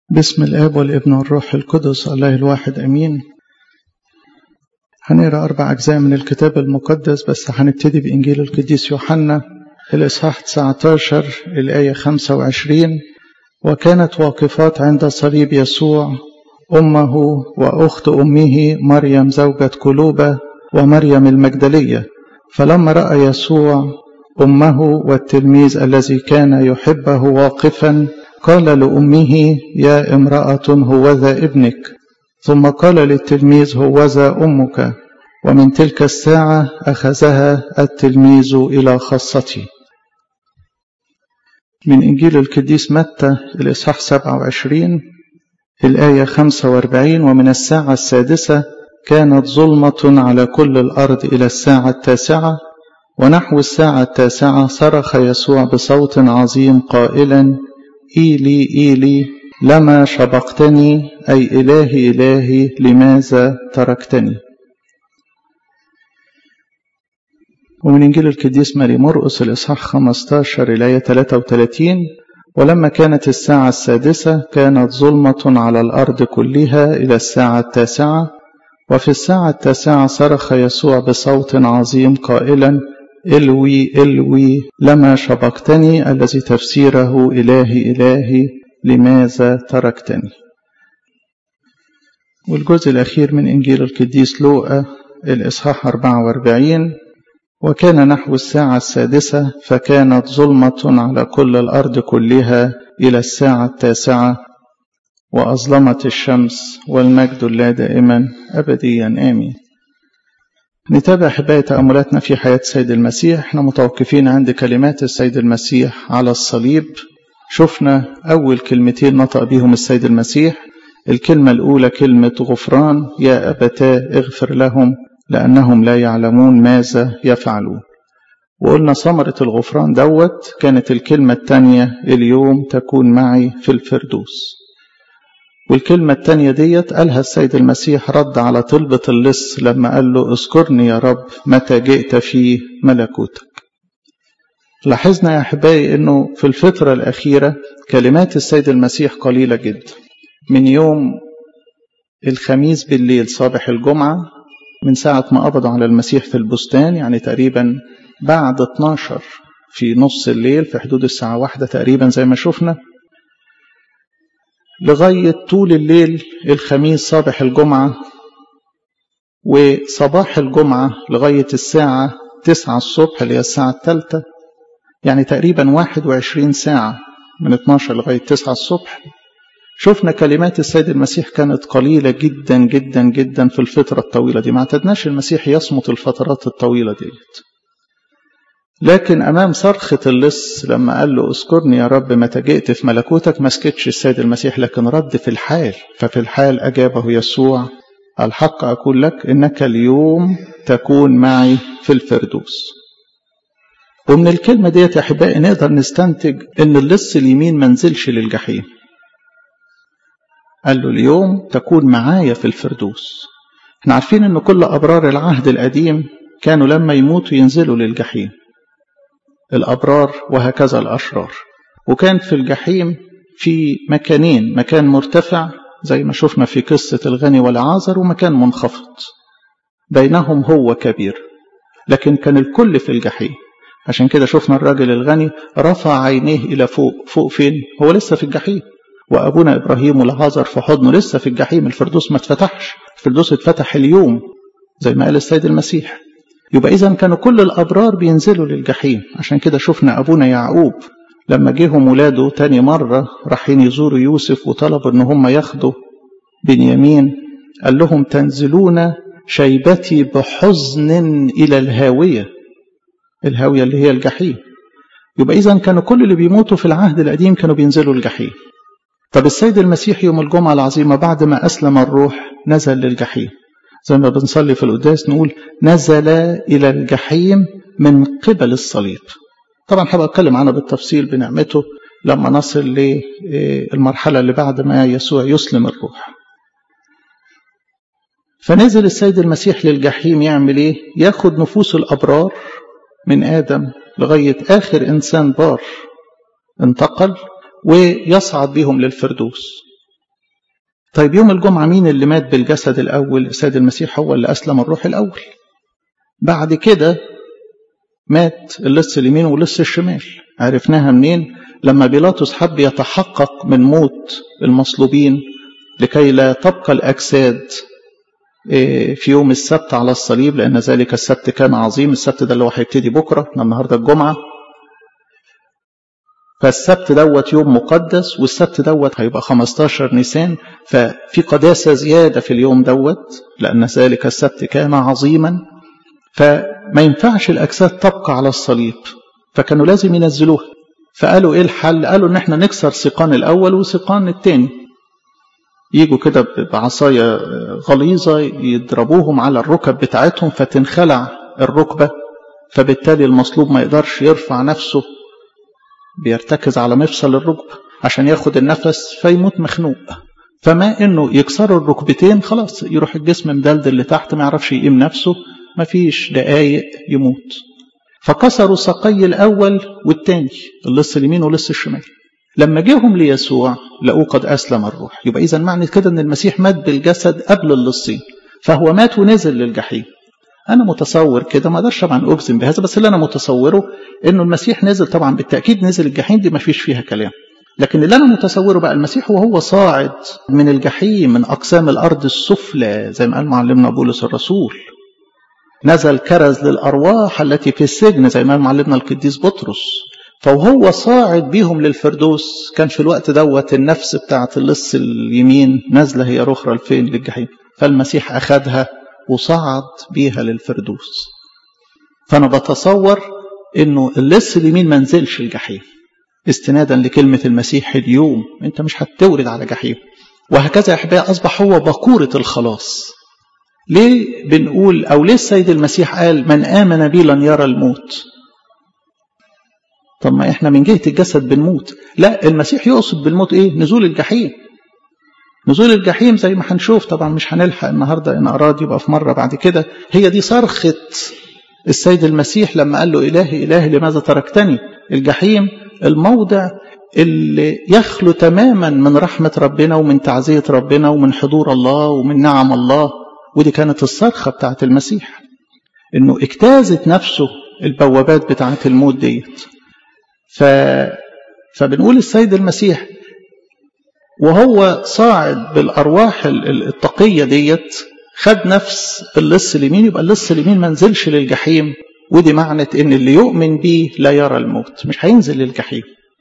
بسم الآب والابن والروح القدس الله الواحد أمين هنقرأ أربع أجزاء من الكتاب المقدس بس هنبتدي بإنجيل القديس يوحنا الإصحاح 19 الآية 25 وكانت واقفات عند صليب يسوع أمه وأخت أمه مريم زوجة كلوبة ومريم المجدلية فلما رأى يسوع أمه والتلميذ الذي كان يحبه واقفا قال لأمه يا امرأة هوذا ابنك ثم قال للتلميذ هوذا أمك ومن تلك الساعة أخذها التلميذ إلى خاصته من إنجيل القديس متى الإصحاح 27 الآية 45 ومن الساعة السادسة كانت ظلمة على كل الأرض إلى الساعة التاسعة ونحو الساعة التاسعة صرخ يسوع بصوت عظيم قائلا إيلي إيلي لما شبقتني أي إلهي إلهي لماذا تركتني ومن إنجيل القديس ماري مرقس الإصحاح 15 الآية 33 ولما كانت الساعة السادسة كانت ظلمة على الأرض كلها إلى الساعة التاسعة وفي الساعة التاسعة صرخ يسوع بصوت عظيم قائلا إلوي إلوي لما شبقتني الذي تفسيره إلهي إلهي لماذا تركتني والجزء الأخير من إنجيل القديس لوقا الإصحاح 44 وكان نحو الساعة السادسة فكانت ظلمة على كل الأرض كلها إلى الساعة التاسعة وأظلمت الشمس والمجد لا دائما أبديا آمين نتابع حباية تأملاتنا في حياة السيد المسيح احنا متوقفين عند كلمات السيد المسيح على الصليب شفنا أول كلمتين نطق بهم السيد المسيح الكلمة الأولى كلمة غفران يا أبتاه اغفر لهم لأنهم لا يعلمون ماذا يفعلون وقلنا ثمرة الغفران دوت كانت الكلمة الثانية اليوم تكون معي في الفردوس والكلمة التانية ديت قالها السيد المسيح رد على طلبة اللص لما قال له اذكرني يا رب متى جئت في ملكوتك لاحظنا يا أحبائي أنه في الفترة الأخيرة كلمات السيد المسيح قليلة جدا من يوم الخميس بالليل صباح الجمعة من ساعة ما قبضوا على المسيح في البستان يعني تقريبا بعد 12 في نص الليل في حدود الساعة واحدة تقريبا زي ما شفنا لغاية طول الليل الخميس صباح الجمعة وصباح الجمعة لغاية الساعة تسعة الصبح اللي هي الساعة الثالثة يعني تقريبا واحد وعشرين ساعة من 12 لغاية تسعة الصبح شفنا كلمات السيد المسيح كانت قليلة جدا جدا جدا في الفترة الطويلة دي ما اعتدناش المسيح يصمت الفترات الطويلة ديت لكن أمام صرخة اللص لما قال له اذكرني يا رب متى جئت في ملكوتك ما سكتش السيد المسيح لكن رد في الحال ففي الحال أجابه يسوع الحق أقول لك إنك اليوم تكون معي في الفردوس ومن الكلمة ديت يا أحبائي نقدر نستنتج إن اللص اليمين ما نزلش للجحيم قال له اليوم تكون معايا في الفردوس احنا عارفين ان كل ابرار العهد القديم كانوا لما يموتوا ينزلوا للجحيم الأبرار وهكذا الأشرار وكان في الجحيم في مكانين مكان مرتفع زي ما شفنا في قصة الغني والعازر ومكان منخفض بينهم هو كبير لكن كان الكل في الجحيم عشان كده شفنا الراجل الغني رفع عينيه إلى فوق فوق فين هو لسه في الجحيم وأبونا إبراهيم والعازر في حضنه لسه في الجحيم الفردوس ما اتفتحش الفردوس اتفتح اليوم زي ما قال السيد المسيح يبقى إذا كانوا كل الأبرار بينزلوا للجحيم عشان كده شفنا أبونا يعقوب لما جيهم ولاده تاني مرة رايحين يزوروا يوسف وطلبوا إن هم ياخدوا بنيامين قال لهم تنزلون شيبتي بحزن إلى الهاوية الهاوية اللي هي الجحيم يبقى إذا كانوا كل اللي بيموتوا في العهد القديم كانوا بينزلوا الجحيم طب السيد المسيح يوم الجمعة العظيمة بعد ما أسلم الروح نزل للجحيم زي ما بنصلي في القداس نقول نزل إلى الجحيم من قبل الصليب طبعا هبقى اتكلم عنها بالتفصيل بنعمته لما نصل للمرحلة اللي بعد ما يسوع يسلم الروح فنزل السيد المسيح للجحيم يعمل ايه ياخد نفوس الأبرار من آدم لغاية آخر إنسان بار انتقل ويصعد بهم للفردوس طيب يوم الجمعة مين اللي مات بالجسد الأول السيد المسيح هو اللي أسلم الروح الأول بعد كده مات اللص اليمين واللص الشمال عرفناها منين لما بيلاطس حب يتحقق من موت المصلوبين لكي لا تبقى الأجساد في يوم السبت على الصليب لأن ذلك السبت كان عظيم السبت ده اللي هو هيبتدي بكرة النهاردة الجمعة فالسبت دوت يوم مقدس والسبت دوت هيبقى 15 نيسان ففي قداسة زيادة في اليوم دوت لأن ذلك السبت كان عظيما فما ينفعش الأجساد تبقى على الصليب فكانوا لازم ينزلوها فقالوا إيه الحل قالوا إن احنا نكسر سيقان الأول وسيقان الثاني يجوا كده بعصاية غليظة يضربوهم على الركب بتاعتهم فتنخلع الركبة فبالتالي المصلوب ما يقدرش يرفع نفسه بيرتكز على مفصل الركبة عشان ياخد النفس فيموت مخنوق فما انه يكسروا الركبتين خلاص يروح الجسم مدلدل اللي تحت ما يعرفش يقيم نفسه ما فيش دقايق يموت فكسروا ساقي الاول والتاني اللص اليمين واللص الشمال لما جيهم ليسوع لقوه قد اسلم الروح يبقى اذا معنى كده ان المسيح مات بالجسد قبل اللصين فهو مات ونزل للجحيم انا متصور كده ما اقدرش طبعا اجزم بهذا بس اللي انا متصوره انه المسيح نزل طبعا بالتاكيد نزل الجحيم دي ما فيش فيها كلام لكن اللي انا متصوره بقى المسيح وهو صاعد من الجحيم من اقسام الارض السفلى زي ما قال معلمنا بولس الرسول نزل كرز للارواح التي في السجن زي ما قال معلمنا القديس بطرس فوهو صاعد بيهم للفردوس كان في الوقت دوت النفس بتاعت اللص اليمين نازله هي اخرى لفين للجحيم فالمسيح اخذها وصعد بيها للفردوس فانا بتصور انه اللص اليمين ما نزلش الجحيم استنادا لكلمه المسيح اليوم انت مش هتورد على جحيم وهكذا يا احبائي اصبح هو بقوره الخلاص ليه بنقول او ليه السيد المسيح قال من امن بي لن يرى الموت طب ما احنا من جهه الجسد بنموت لا المسيح يقصد بالموت ايه نزول الجحيم نزول الجحيم زي ما هنشوف طبعا مش هنلحق النهارده ان اراد يبقى في مره بعد كده هي دي صرخه السيد المسيح لما قال له الهي الهي لماذا تركتني الجحيم الموضع اللي يخلو تماما من رحمه ربنا ومن تعزيه ربنا ومن حضور الله ومن نعم الله ودي كانت الصرخه بتاعت المسيح انه اجتازت نفسه البوابات بتاعت الموت ديت ف فبنقول السيد المسيح وهو صاعد بالارواح التقيه ديت خد نفس اللص اليمين يبقى اللص اليمين ما نزلش للجحيم ودي معنى ان اللي يؤمن بيه لا يرى الموت مش هينزل للجحيم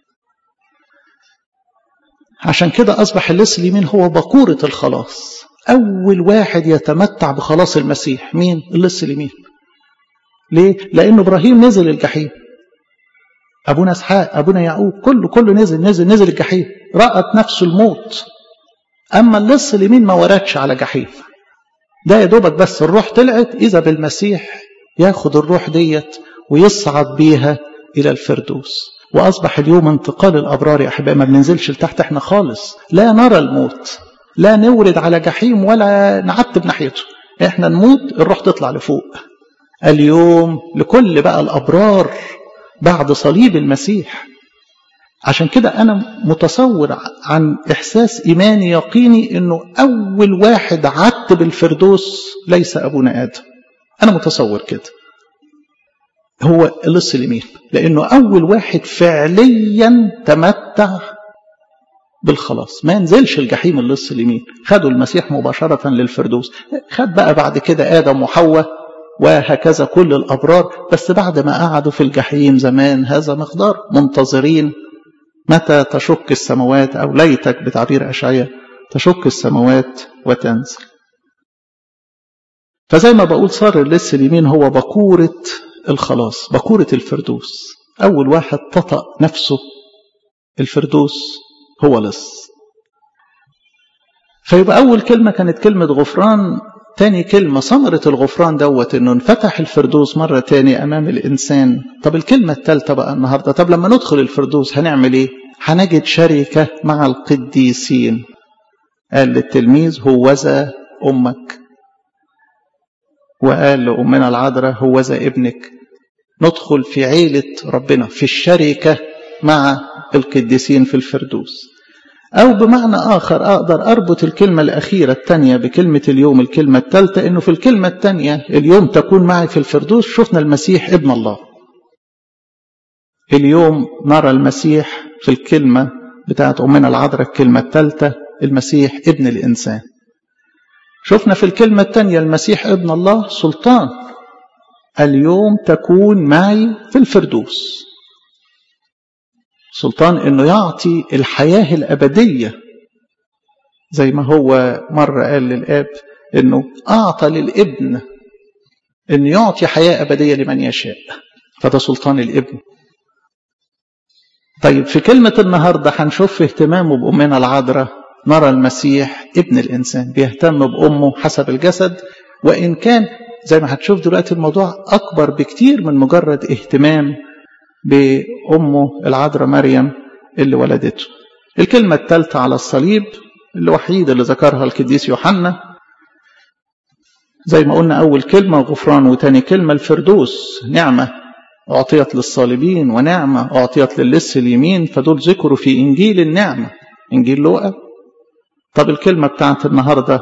عشان كده اصبح اللص اليمين هو بقوره الخلاص اول واحد يتمتع بخلاص المسيح مين اللص اليمين ليه لان ابراهيم نزل الجحيم ابونا اسحاق ابونا يعقوب كله كله نزل نزل نزل الجحيم رأت نفسه الموت اما اللص اليمين ما وردش على جحيم ده يا دوبك بس الروح طلعت اذا بالمسيح ياخد الروح ديت ويصعد بيها الى الفردوس واصبح اليوم انتقال الابرار يا احبائي ما بننزلش لتحت احنا خالص لا نرى الموت لا نورد على جحيم ولا نعتب ناحيته احنا نموت الروح تطلع لفوق اليوم لكل بقى الابرار بعد صليب المسيح عشان كده أنا متصور عن إحساس إيماني يقيني أنه أول واحد عتب الفردوس ليس أبونا آدم أنا متصور كده هو اللص اليمين لأنه أول واحد فعليا تمتع بالخلاص ما ينزلش الجحيم اللص اليمين خدوا المسيح مباشرة للفردوس خد بقى بعد كده آدم وحواء وهكذا كل الأبرار بس بعد ما قعدوا في الجحيم زمان هذا مقدار منتظرين متى تشك السماوات أو ليتك بتعبير أشعية تشك السماوات وتنزل فزي ما بقول صار اللص اليمين هو بكورة الخلاص بكورة الفردوس أول واحد تطأ نفسه الفردوس هو لص فيبقى أول كلمة كانت كلمة غفران تاني كلمة ثمرة الغفران دوت انه انفتح الفردوس مرة تاني امام الانسان طب الكلمة الثالثة بقى النهاردة طب لما ندخل الفردوس هنعمل ايه هنجد شركة مع القديسين قال للتلميذ هوذا امك وقال لأمنا العذراء هوذا ابنك ندخل في عيلة ربنا في الشركة مع القديسين في الفردوس أو بمعنى آخر أقدر أربط الكلمة الأخيرة الثانية بكلمة اليوم الكلمة الثالثة إنه في الكلمة الثانية اليوم تكون معي في الفردوس شفنا المسيح ابن الله اليوم نرى المسيح في الكلمة بتاعت أمنا العذراء الكلمة الثالثة المسيح ابن الإنسان شفنا في الكلمة الثانية المسيح ابن الله سلطان اليوم تكون معي في الفردوس سلطان انه يعطي الحياة الأبدية زي ما هو مرة قال للآب انه أعطى للابن انه يعطي حياة أبدية لمن يشاء فده سلطان الابن طيب في كلمة النهاردة هنشوف في اهتمامه بأمنا العذراء نرى المسيح ابن الإنسان بيهتم بأمه حسب الجسد وإن كان زي ما هتشوف دلوقتي الموضوع أكبر بكتير من مجرد اهتمام بأمه العذراء مريم اللي ولدته الكلمة الثالثة على الصليب الوحيد اللي ذكرها القديس يوحنا زي ما قلنا أول كلمة غفران وتاني كلمة الفردوس نعمة أعطيت للصالبين ونعمة أعطيت للص اليمين فدول ذكروا في إنجيل النعمة إنجيل لوقا طب الكلمة بتاعت النهاردة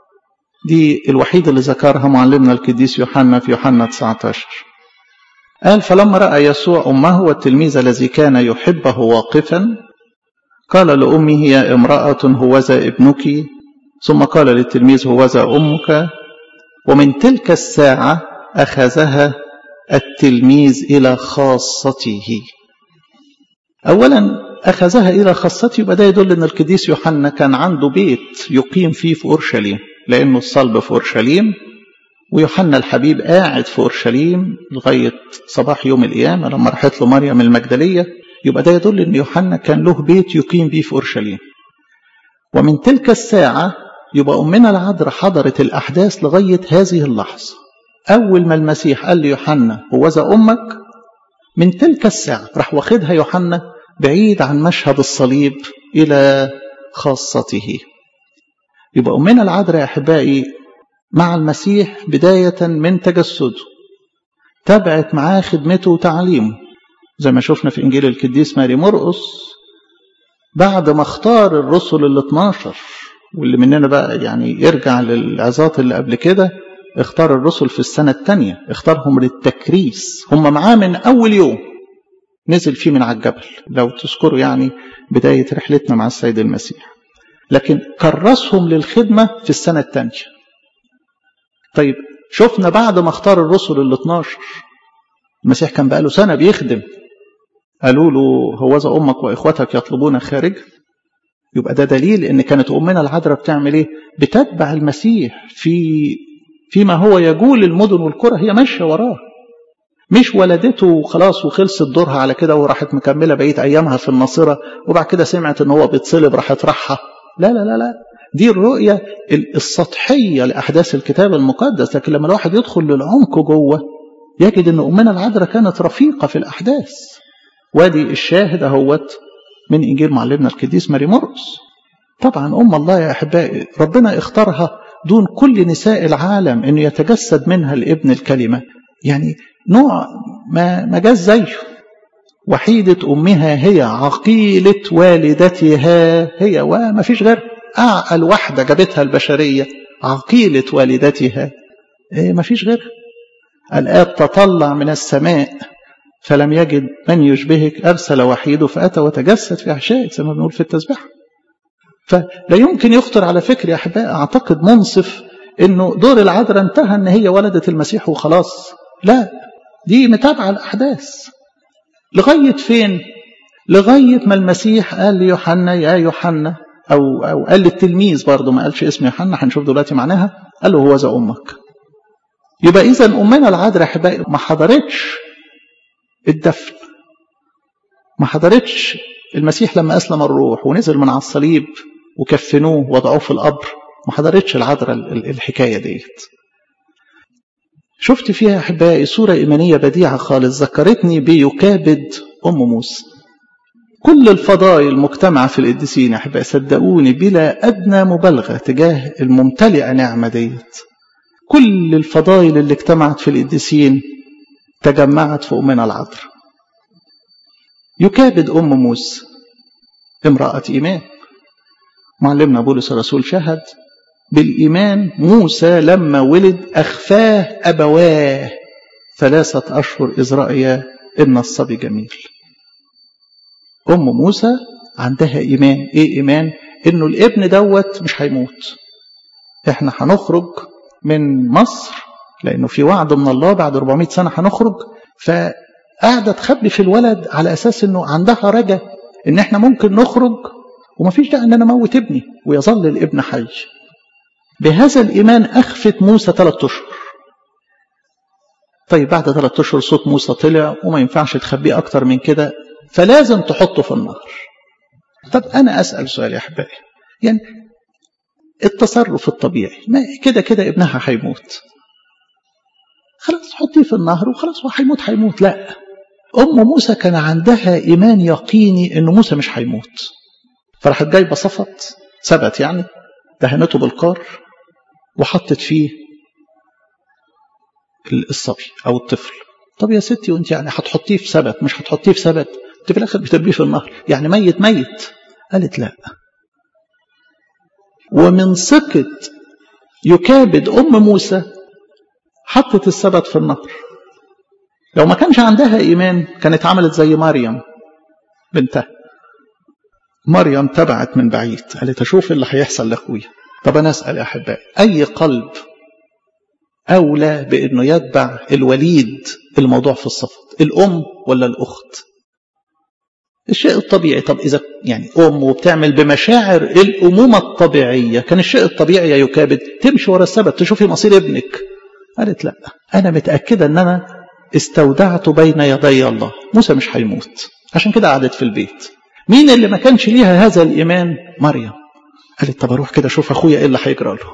دي الوحيد اللي ذكرها معلمنا القديس يوحنا في يوحنا 19 قال فلما رأى يسوع أمه والتلميذ الذي كان يحبه واقفا قال لأمه يا امرأة هوذا ابنك ثم قال للتلميذ هوذا أمك ومن تلك الساعة أخذها التلميذ إلى خاصته أولا أخذها إلى خاصته يبقى ده يدل أن القديس يوحنا كان عنده بيت يقيم فيه في أورشليم لأنه الصلب في أورشليم ويوحنا الحبيب قاعد في أورشليم لغاية صباح يوم القيامة لما راحت له مريم المجدلية يبقى ده يدل أن يوحنا كان له بيت يقيم به في أورشليم ومن تلك الساعة يبقى أمنا العذراء حضرت الأحداث لغاية هذه اللحظة أول ما المسيح قال ليوحنا هوذا أمك من تلك الساعة راح واخدها يوحنا بعيد عن مشهد الصليب إلى خاصته يبقى أمنا العذراء يا أحبائي مع المسيح بداية من تجسده تبعت معاه خدمته وتعليمه زي ما شفنا في إنجيل القديس ماري مرقس بعد ما اختار الرسل ال 12 واللي مننا بقى يعني يرجع للعظات اللي قبل كده اختار الرسل في السنة الثانية اختارهم للتكريس هم معاه من أول يوم نزل فيه من على الجبل لو تذكروا يعني بداية رحلتنا مع السيد المسيح لكن كرسهم للخدمة في السنة الثانية طيب شفنا بعد ما اختار الرسل ال 12 المسيح كان بقاله سنة بيخدم قالوا له هوذا أمك وإخوتك يطلبون خارج يبقى ده دليل ان كانت امنا العذراء بتعمل ايه بتتبع المسيح في فيما هو يجول المدن والقرى هي ماشيه وراه مش ولدته وخلاص وخلصت دورها على كده وراحت مكمله بقيه ايامها في الناصره وبعد كده سمعت ان هو بيتصلب راحت راحها لا لا لا لا دي الرؤيه السطحيه لاحداث الكتاب المقدس لكن لما الواحد يدخل للعمق جوه يجد ان امنا العذراء كانت رفيقه في الاحداث وادي الشاهد اهوت من إنجيل معلمنا القديس ماري مرقس طبعا أم الله يا أحبائي ربنا اختارها دون كل نساء العالم أنه يتجسد منها الابن الكلمة يعني نوع ما, ما جاز زيه وحيدة أمها هي عقيلة والدتها هي وما فيش غير أعقل واحدة جابتها البشرية عقيلة والدتها إيه ما فيش غير الآب تطلع من السماء فلم يجد من يشبهك أرسل وحيده فأتى وتجسد في أحشائك زي ما بنقول في التسبيح فلا يمكن يخطر على فكري يا أحبائي أعتقد منصف إنه دور العذراء انتهى إن هي ولدت المسيح وخلاص لا دي متابعة الأحداث لغاية فين؟ لغاية ما المسيح قال ليوحنا يا يوحنا أو أو قال للتلميذ برضه ما قالش اسم يوحنا هنشوف دلوقتي معناها قال له هو ذا أمك يبقى إذا أمنا العذراء أحبائي ما حضرتش الدفن ما حضرتش المسيح لما أسلم الروح ونزل من على الصليب وكفنوه وضعوه في القبر ما حضرتش العذراء الحكاية ديت شفت فيها أحبائي صورة إيمانية بديعة خالص ذكرتني بيكابد أم موسى كل الفضائل المجتمعة في القديسين يا أحبائي صدقوني بلا أدنى مبالغة تجاه الممتلئة نعمة ديت كل الفضائل اللي اجتمعت في القديسين تجمعت في أمنا العذراء يكابد أم موسى امرأة إيمان معلمنا بولس الرسول شهد بالإيمان موسى لما ولد أخفاه أبواه ثلاثة أشهر إذ رأي إن الصبي جميل أم موسى عندها إيمان إيه إيمان إنه الابن دوت مش هيموت إحنا هنخرج من مصر لأنه في وعد من الله بعد 400 سنة هنخرج فقاعدة تخبي في الولد على أساس إنه عندها رجا إن إحنا ممكن نخرج ومفيش داعي إن أنا أموت ابني ويظل الابن حي بهذا الإيمان أخفت موسى ثلاثة أشهر طيب بعد ثلاثة أشهر صوت موسى طلع وما ينفعش تخبيه أكتر من كده فلازم تحطه في النهر طب أنا أسأل سؤال يا أحبائي يعني التصرف الطبيعي ما كده كده ابنها هيموت خلاص حطيه في النهر وخلاص هو هيموت هيموت لا أم موسى كان عندها إيمان يقيني إن موسى مش هيموت فراحت جايبة صفت ثبت يعني دهنته بالقار وحطت فيه الصبي أو الطفل طب يا ستي وانت يعني هتحطيه في سبت مش هتحطيه في سبت انت في الاخر بتربيه في النهر يعني ميت ميت قالت لا ومن ثقة يكابد أم موسى حطت السبت في النهر لو ما كانش عندها إيمان كانت عملت زي مريم بنتها مريم تبعت من بعيد قالت أشوف اللي هيحصل لأخويا طب أنا أسأل يا أحبائي أي قلب أولى بأنه يتبع الوليد الموضوع في الصفت الأم ولا الأخت الشيء الطبيعي طب إذا يعني أم وبتعمل بمشاعر الأمومة الطبيعية كان الشيء الطبيعي يا يكابد تمشي ورا السبت تشوفي مصير ابنك قالت لا أنا متأكدة أن أنا استودعت بين يدي الله موسى مش هيموت عشان كده قعدت في البيت مين اللي ما كانش ليها هذا الإيمان مريم قالت طب أروح كده أشوف أخويا إيه اللي هيجرى له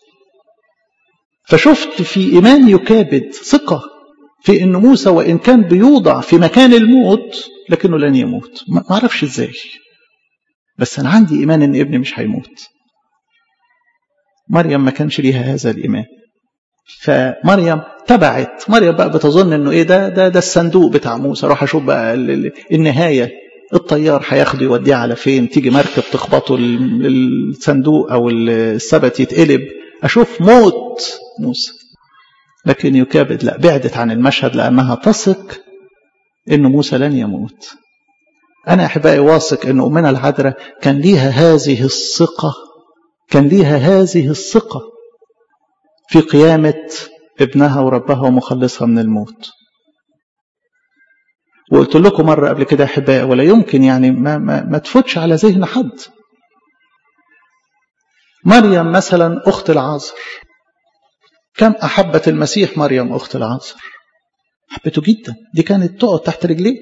فشفت في إيمان يكابد ثقة في أن موسى وإن كان بيوضع في مكان الموت لكنه لن يموت ما أعرفش إزاي بس أنا عندي إيمان أن ابني مش هيموت مريم ما كانش ليها هذا الإيمان فمريم تبعت مريم بقى بتظن انه ايه ده ده ده الصندوق بتاع موسى روح اشوف بقى النهايه الطيار هياخده يوديه على فين تيجي مركب تخبطه الصندوق او السبت يتقلب اشوف موت موسى لكن يكابد لا بعدت عن المشهد لانها تثق ان موسى لن يموت انا يا احبائي واثق ان امنا العذراء كان ليها هذه الثقه كان ليها هذه الثقه في قيامه ابنها وربها ومخلصها من الموت وقلت لكم مرة قبل كده أحبائي ولا يمكن يعني ما, ما, ما تفوتش على ذهن حد مريم مثلا أخت العازر كم أحبت المسيح مريم أخت العازر حبته جدا دي كانت تقعد تحت رجليه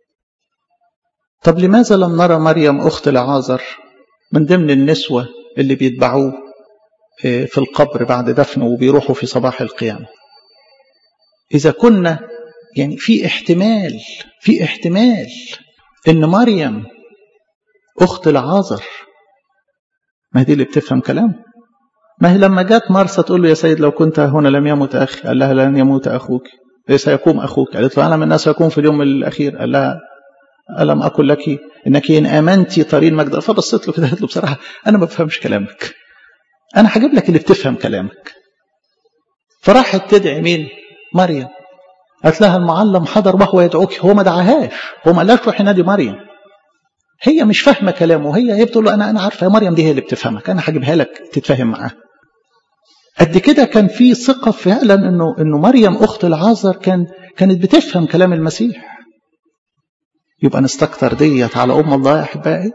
طب لماذا لم نرى مريم أخت العازر من ضمن النسوة اللي بيتبعوه في القبر بعد دفنه وبيروحوا في صباح القيامة إذا كنا يعني في احتمال في احتمال ان مريم اخت العازر ما هي دي اللي بتفهم كلام ما هي لما جت مرسى تقول له يا سيد لو كنت هنا لم يمت اخي قال لها لن يموت اخوك سيقوم اخوك قالت له انا من الناس يكون في اليوم الاخير قال لها الم اقل لك انك ان امنتي طريق المجد فبصيت له كده قالت له بصراحه انا ما بفهمش كلامك انا هجيب لك اللي بتفهم كلامك فراحت تدعي مين مريم قالت لها المعلم حضر وهو يدعوك هو ما دعاهاش هو ما قالهاش روحي نادي مريم هي مش فاهمه كلامه هي هي بتقول له انا انا عارفه يا مريم دي هي اللي بتفهمك انا هجيبها لك تتفاهم معاها قد كده كان في ثقه فعلا انه انه مريم اخت العازر كان كانت بتفهم كلام المسيح يبقى نستكتر ديت على ام الله يا احبائي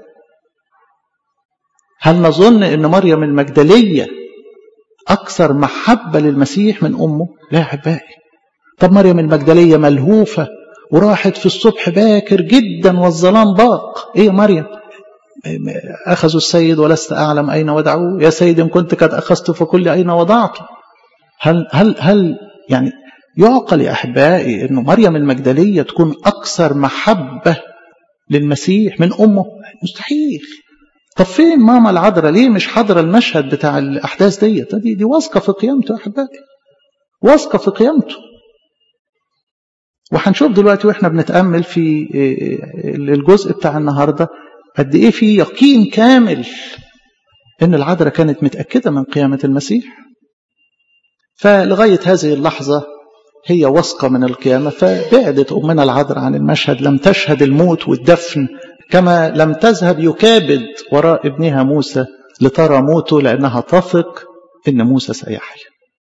هل نظن ان مريم المجدليه اكثر محبه للمسيح من امه لا يا احبائي طب مريم المجدلية ملهوفة وراحت في الصبح باكر جدا والظلام باق ايه يا مريم أخذوا السيد ولست أعلم أين وضعوه يا سيد إن كنت قد أخذت فكل أين وضعته هل, هل, هل يعني يعقل يا أحبائي أنه مريم المجدلية تكون أكثر محبة للمسيح من أمه مستحيل طب فين ماما العذراء ليه مش حاضرة المشهد بتاع الأحداث ديت دي, دي واثقة في قيامته يا أحبائي واثقة في قيامته وهنشوف دلوقتي واحنا بنتأمل في الجزء بتاع النهاردة قد ايه في يقين كامل إن العذراء كانت متأكدة من قيامة المسيح فلغاية هذه اللحظة هي واثقة من القيامة فبعدت أمنا العذراء عن المشهد لم تشهد الموت والدفن كما لم تذهب يكابد وراء ابنها موسى لترى موته لأنها تثق إن موسى سيحيا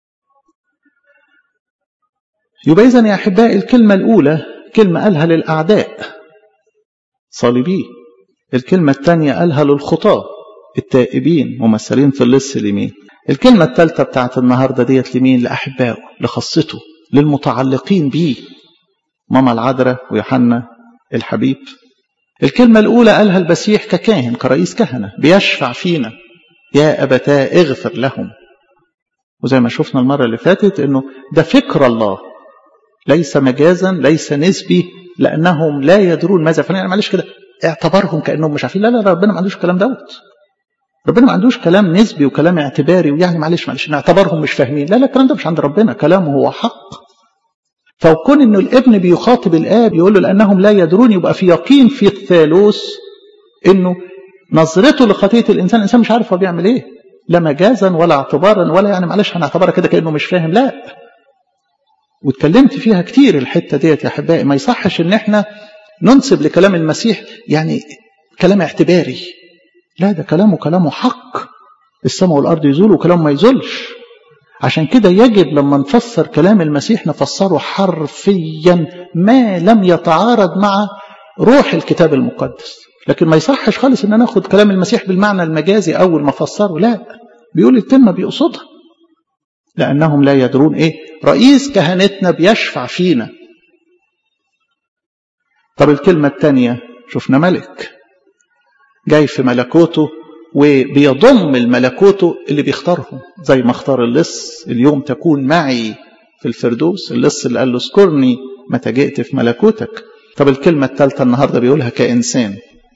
يبقى إذن يا أحبائي الكلمة الأولى كلمة قالها للأعداء صليبيه الكلمة الثانية قالها للخطاة التائبين ممثلين في اللص اليمين الكلمة الثالثة بتاعت النهاردة ديت لمين لأحبائه لخاصته للمتعلقين بيه ماما العذراء ويوحنا الحبيب الكلمة الأولى قالها المسيح ككاهن كرئيس كهنة بيشفع فينا يا أبتاه اغفر لهم وزي ما شفنا المرة اللي فاتت انه ده فكر الله ليس مجازا ليس نسبي لأنهم لا يدرون ماذا فعلا يعني معلش كده اعتبرهم كأنهم مش عارفين لا لا ربنا ما عندوش الكلام دوت ربنا ما عندوش كلام نسبي وكلام اعتباري ويعني معلش معلش نعتبرهم مش فاهمين لا لا الكلام ده مش عند ربنا كلامه هو حق فكون انه الابن بيخاطب الاب يقول له لانهم لا يدرون يبقى في يقين في الثالوث انه نظرته لخطيه الانسان الانسان مش عارف هو بيعمل ايه لا مجازا ولا اعتبارا ولا يعني معلش هنعتبرها كده كانه مش فاهم لا واتكلمت فيها كتير الحته ديت يا احبائي ما يصحش ان احنا ننسب لكلام المسيح يعني كلام اعتباري لا ده كلامه كلامه حق السماء والارض يزولوا وكلامه ما يزولش عشان كده يجب لما نفسر كلام المسيح نفسره حرفيا ما لم يتعارض مع روح الكتاب المقدس لكن ما يصحش خالص ان ناخد كلام المسيح بالمعنى المجازي اول ما فسره لا بيقول الكلمه بيقصدها لانهم لا يدرون ايه رئيس كهنتنا بيشفع فينا طب الكلمه الثانيه شفنا ملك جاي في ملكوته وبيضم الملكوته اللي بيختارهم زي ما اختار اللص اليوم تكون معي في الفردوس اللص اللي قال له اذكرني متى جئت في ملكوتك طب الكلمة الثالثة النهاردة بيقولها كإنسان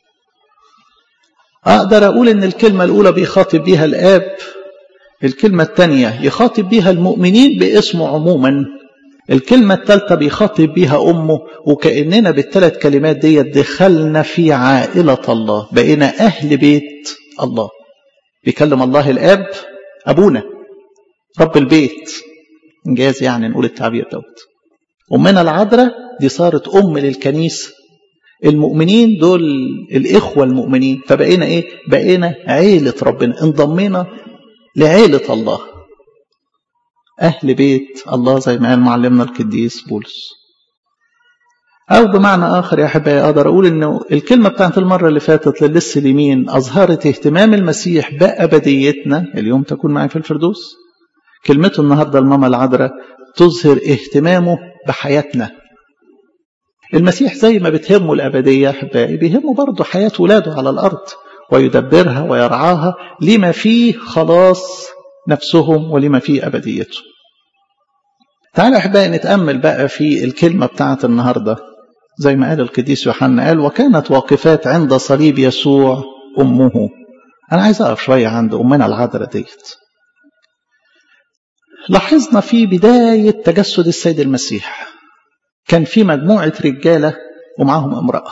أقدر أقول إن الكلمة الأولى بيخاطب بيها الآب الكلمة الثانية يخاطب بيها المؤمنين باسمه عموما الكلمة الثالثة بيخاطب بيها أمه وكأننا بالثلاث كلمات دي دخلنا في عائلة الله بقينا أهل بيت الله بيكلم الله الآب أبونا رب البيت إنجاز يعني نقول التعبير دوت أمنا العذراء دي صارت أم للكنيسة المؤمنين دول الإخوة المؤمنين فبقينا إيه بقينا عيلة ربنا انضمينا لعيلة الله أهل بيت الله زي ما قال معلمنا القديس بولس أو بمعنى آخر يا أحبائي أقدر أقول إنه الكلمة بتاعت المرة اللي فاتت للص اليمين أظهرت اهتمام المسيح بأبديتنا اليوم تكون معي في الفردوس كلمته النهاردة الماما العذراء تظهر اهتمامه بحياتنا المسيح زي ما بتهمه الأبدية أحبائي بيهمه برضه حياة ولاده على الأرض ويدبرها ويرعاها لما فيه خلاص نفسهم ولما فيه أبديتهم تعالى أحبائي نتأمل بقى في الكلمة بتاعت النهاردة زي ما قال القديس يوحنا قال وكانت واقفات عند صليب يسوع أمه أنا عايز أقف شوية عند أمنا العذراء ديت لاحظنا في بداية تجسد السيد المسيح كان في مجموعة رجالة ومعاهم امرأة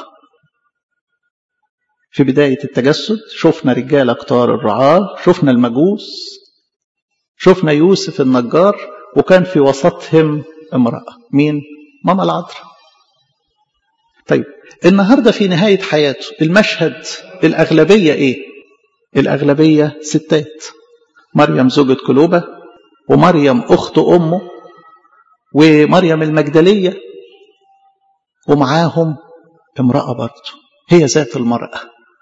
في بداية التجسد شفنا رجالة كتار الرعاة شفنا المجوس شفنا يوسف النجار وكان في وسطهم امرأة مين؟ ماما العذراء طيب النهاردة في نهاية حياته المشهد الأغلبية إيه؟ الأغلبية ستات مريم زوجة كلوبة ومريم أخت أمه ومريم المجدلية ومعاهم امرأة برضه هي ذات المرأة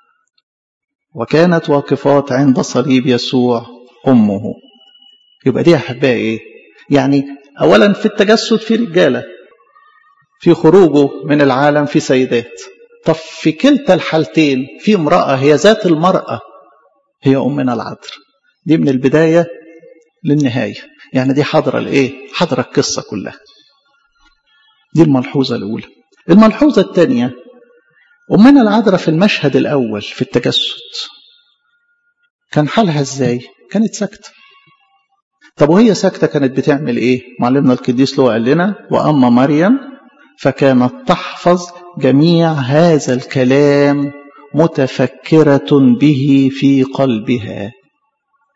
وكانت واقفات عند صليب يسوع أمه يبقى دي أحبائي إيه؟ يعني أولا في التجسد في رجالة في خروجه من العالم في سيدات طب في كلتا الحالتين في امرأة هي ذات المرأة هي أمنا العذراء دي من البداية للنهاية يعني دي حضرة لإيه حضرة القصة كلها دي الملحوظة الأولى الملحوظة الثانية أمنا العذراء في المشهد الأول في التجسد كان حالها إزاي كانت ساكتة طب وهي ساكتة كانت بتعمل إيه معلمنا القديس لو قال لنا وأما مريم فكانت تحفظ جميع هذا الكلام متفكرة به في قلبها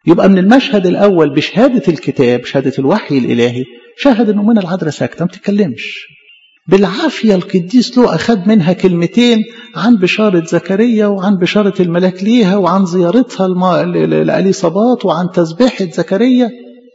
يبقى من المشهد الأول بشهادة الكتاب شهادة الوحي الإلهي شاهد أنه من العذراء ساكتة ما بتتكلمش بالعافية القديس له أخذ منها كلمتين عن بشارة زكريا وعن بشارة الملاك ليها وعن زيارتها لأليصابات وعن تسبيحة زكريا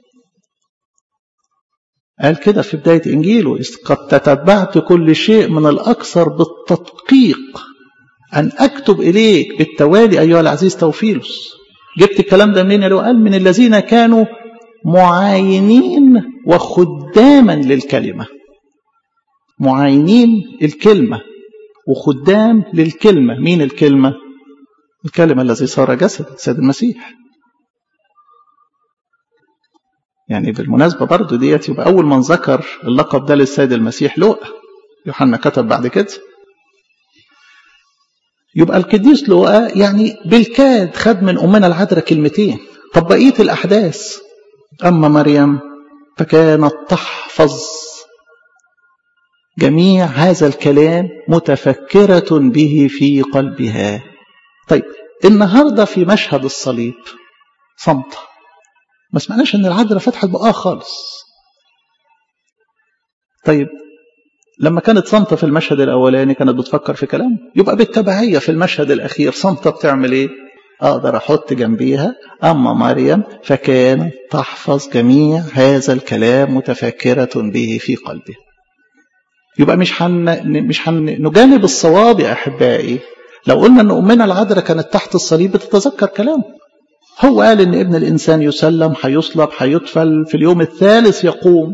قال كده في بداية إنجيله قد تتبعت كل شيء من الأكثر بالتدقيق أن أكتب إليك بالتوالي أيها العزيز توفيلوس جبت الكلام ده منين قال من الذين كانوا معاينين وخداما للكلمة معاينين الكلمة وخدام للكلمة مين الكلمة الكلمة الذي صار جسد سيد المسيح يعني بالمناسبة برضو ديت يبقى أول من ذكر اللقب ده للسيد المسيح لوقا يوحنا كتب بعد كده يبقى القديس لوقا يعني بالكاد خد من أمنا العذراء كلمتين طب بقية الأحداث أما مريم فكانت تحفظ جميع هذا الكلام متفكرة به في قلبها طيب النهاردة في مشهد الصليب صمتة ما سمعناش ان العذراء فتحت بقها خالص طيب لما كانت صامتة في المشهد الأولاني كانت بتفكر في كلام يبقى بالتبعية في المشهد الأخير صامتة بتعمل إيه أقدر أحط جنبيها أما مريم فكانت تحفظ جميع هذا الكلام متفكرة به في قلبها يبقى مش هن مش هنجانب الصواب يا أحبائي لو قلنا أن أمنا العذراء كانت تحت الصليب بتتذكر كلامه هو قال ان ابن الانسان يسلم هيصلب هيدفل في اليوم الثالث يقوم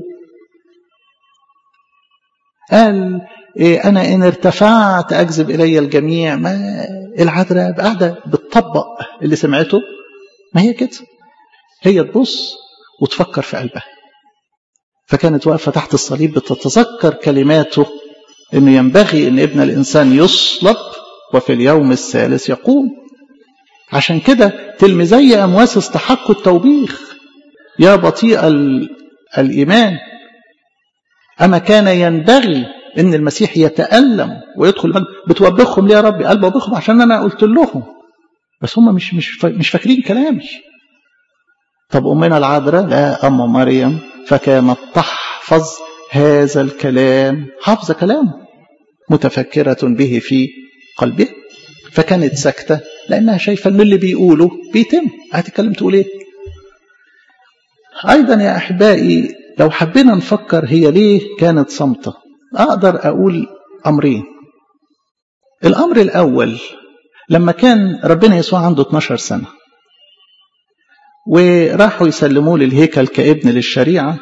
قال إيه انا ان ارتفعت اجذب الي الجميع ما العذراء قاعده بتطبق اللي سمعته ما هي كده هي تبص وتفكر في قلبها فكانت واقفه تحت الصليب بتتذكر كلماته انه ينبغي ان ابن الانسان يصلب وفي اليوم الثالث يقوم عشان كده تلميذي أمواس استحقوا التوبيخ يا بطيء الإيمان أما كان ينبغي أن المسيح يتألم ويدخل بتوبخهم ليه يا ربي قال بوبخهم عشان أنا قلت لهم بس هم مش مش مش فاكرين كلامي طب أمنا العذراء لا أم مريم فكانت تحفظ هذا الكلام حافظة كلامه متفكرة به في قلبها فكانت ساكتة لأنها شايفة أن اللي بيقوله بيتم هتتكلم تقول إيه أيضا يا أحبائي لو حبينا نفكر هي ليه كانت صامتة أقدر أقول أمرين الأمر الأول لما كان ربنا يسوع عنده 12 سنة وراحوا يسلموه للهيكل كابن للشريعة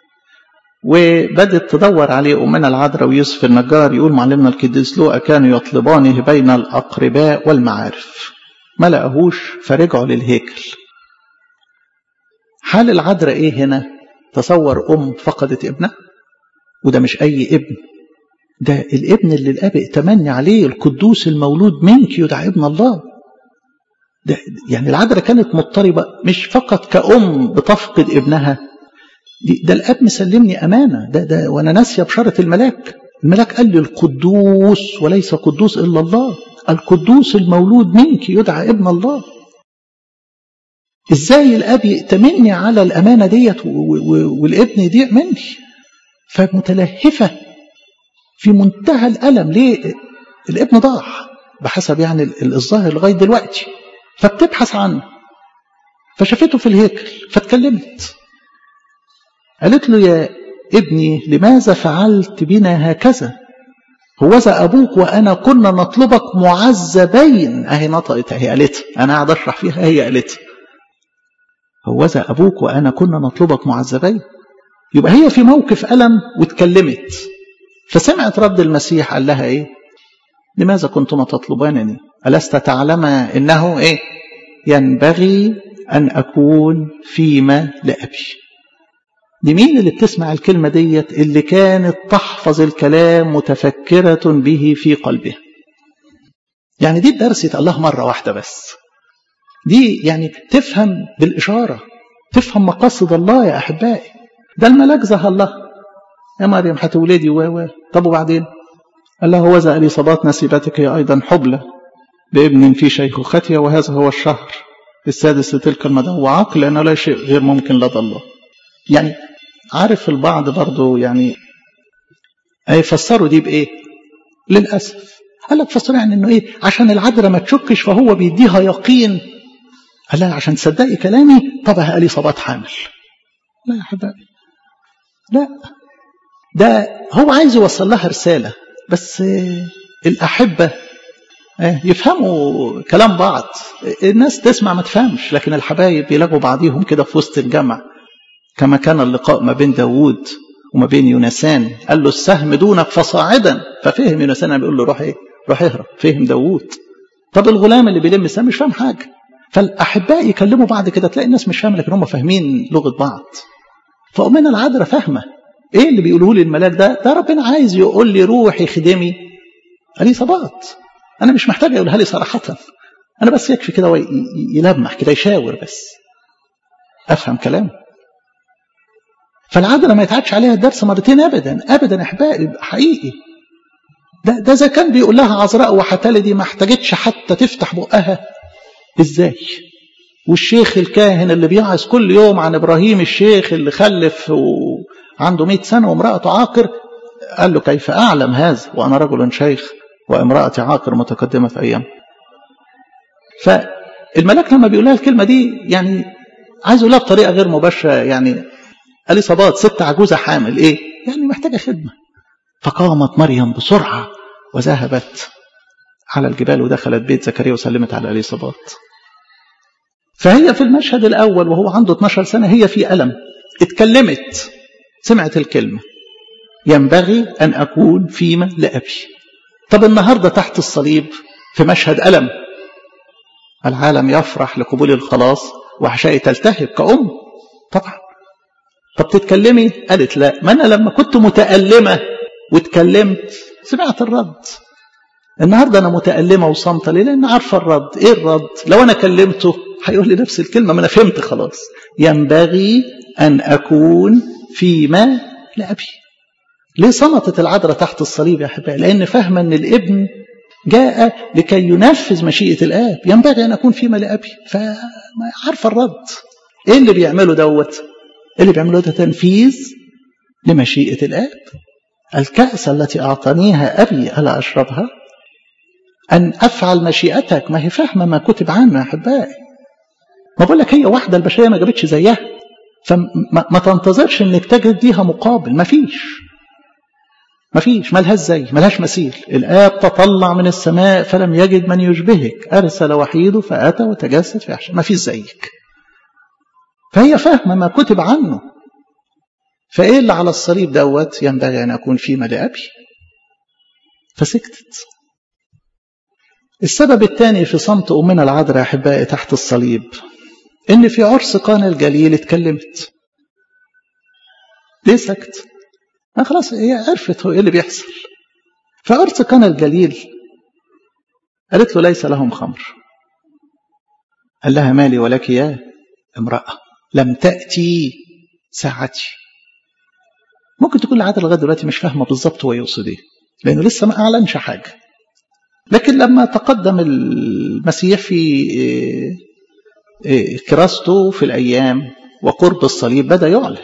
وبدت تدور عليه أمنا العذراء ويوسف النجار يقول معلمنا القديس لوقا كانوا يطلبانه بين الأقرباء والمعارف ما لقاهوش فرجعوا للهيكل حال العذراء ايه هنا تصور ام فقدت ابنها وده مش اي ابن ده الابن اللي الاب ائتمني عليه القدوس المولود منك يدعى ابن الله ده يعني العذراء كانت مضطربه مش فقط كأم بتفقد ابنها ده الاب مسلمني امانه ده ده وانا ناسيه بشاره الملاك الملاك قال لي القدوس وليس قدوس الا الله القدوس المولود منك يدعى ابن الله ازاي الاب يأتمني على الامانه ديت والابن يضيع مني فمتلهفه في منتهى الالم ليه الابن ضاع بحسب يعني الظاهر لغايه دلوقتي فبتبحث عنه فشافته في الهيكل فاتكلمت قالت له يا ابني لماذا فعلت بنا هكذا هوذا أبوك وأنا كنا نطلبك معذبين أهي نطقت أهي قالت أنا قاعد أشرح فيها هي قالت هوذا أبوك وأنا كنا نطلبك معذبين يبقى هي في موقف ألم واتكلمت فسمعت رد المسيح قال لها إيه لماذا كنتما تطلبانني ألست تعلم إنه إيه ينبغي أن أكون فيما لأبي دي مين اللي بتسمع الكلمة ديت اللي كانت تحفظ الكلام متفكرة به في قلبها يعني دي الدرس يتقال لها مرة واحدة بس دي يعني تفهم بالإشارة تفهم مقاصد الله يا أحبائي ده الملاك زهى الله يا مريم هتولدي و و طب وبعدين قال لها هوذا اليصابات نسيبتك هي أيضا حبلى بابن في شيخوختها وهذا هو الشهر السادس لتلك المدى وعقل لأنه لا شيء غير ممكن لدى الله يعني عارف البعض برضو يعني يفسروا دي بإيه للأسف قال لك فسروا يعني إنه إيه عشان العذراء ما تشكش فهو بيديها يقين قال لها عشان تصدقي كلامي طب قالي صبات حامل لا يا حبايبي لا ده هو عايز يوصل لها رسالة بس الأحبة يفهموا كلام بعض الناس تسمع ما تفهمش لكن الحبايب يلاقوا بعضيهم كده في وسط الجمع كما كان اللقاء ما بين داوود وما بين يونسان قال له السهم دونك فصاعدا ففهم يونسان بيقول له روح ايه روح اهرب فهم داوود طب الغلام اللي بيلم السهم مش فاهم حاجه فالاحباء يكلموا بعض كده تلاقي الناس مش فاهمه لكن هم فاهمين لغه بعض فأمنا العذراء فاهمه ايه اللي بيقوله لي الملاك ده ده ربنا عايز يقول لي روحي خدمي قال لي صبات انا مش محتاج يقولها لي صراحه انا بس يكفي كده يلمح كده يشاور بس افهم كلامه فالعذراء ما يتعادش عليها الدرس مرتين ابدا ابدا احبائي حقيقي ده ده اذا كان بيقول لها عذراء وحتلدي ما احتاجتش حتى تفتح بقها ازاي والشيخ الكاهن اللي بيعظ كل يوم عن ابراهيم الشيخ اللي خلف وعنده 100 سنه وامراته عاقر قال له كيف اعلم هذا وانا رجل شيخ وامرأتي عاقر متقدمة في أيام فالملاك لما بيقول لها الكلمة دي يعني عايز يقولها بطريقة غير مباشرة يعني قال لي صبات ست عجوزة حامل إيه يعني محتاجة خدمة فقامت مريم بسرعة وذهبت على الجبال ودخلت بيت زكريا وسلمت على اليصابات فهي في المشهد الأول وهو عنده 12 سنة هي في ألم اتكلمت سمعت الكلمة ينبغي أن أكون فيما لأبي طب النهاردة تحت الصليب في مشهد ألم العالم يفرح لقبول الخلاص وعشائي تلتهب كأم طبعا طب تتكلمي قالت لا ما أنا لما كنت متألمة واتكلمت سمعت الرد النهارده انا متألمة وصامتة ليه؟ لأن عارفة الرد، إيه الرد؟ لو أنا كلمته هيقول لي نفس الكلمة ما أنا فهمت خلاص. ينبغي أن أكون فيما لأبي. ليه صمتت العذراء تحت الصليب يا أحبائي؟ لأن فاهمة أن الابن جاء لكي ينفذ مشيئة الآب، ينبغي أن أكون فيما لأبي، فعارفة الرد. إيه اللي بيعمله دوت؟ اللي بيعمله ده تنفيذ لمشيئة الآب. الكأس التي أعطانيها أبي ألا أشربها؟ أن أفعل مشيئتك ما هي فاهمة ما كتب عنه يا أحبائي ما بقول لك هي واحدة البشرية ما جابتش زيها فما ما تنتظرش انك تجد ليها مقابل ما فيش ما فيش ملهاش زي ملهاش مثيل الآب تطلع من السماء فلم يجد من يشبهك أرسل وحيده فأتى وتجسد في أحشاء ما فيش زيك فهي فاهمة ما كتب عنه فإيه اللي على الصليب دوت ينبغي أن أكون فيما لأبي فسكتت السبب الثاني في صمت أمنا العذراء أحبائي تحت الصليب إن في عرس قانا الجليل اتكلمت ليه سكت؟ ما خلاص هي عرفت هو إيه اللي بيحصل في عرس قانا الجليل قالت له ليس لهم خمر قال لها مالي ولك يا امرأة لم تأتي ساعتي ممكن تكون العادة لغاية دلوقتي مش فاهمة بالظبط هو يقصد ايه لأنه لسه ما أعلنش حاجة لكن لما تقدم المسيح في كراسته في الأيام وقرب الصليب بدأ يعلن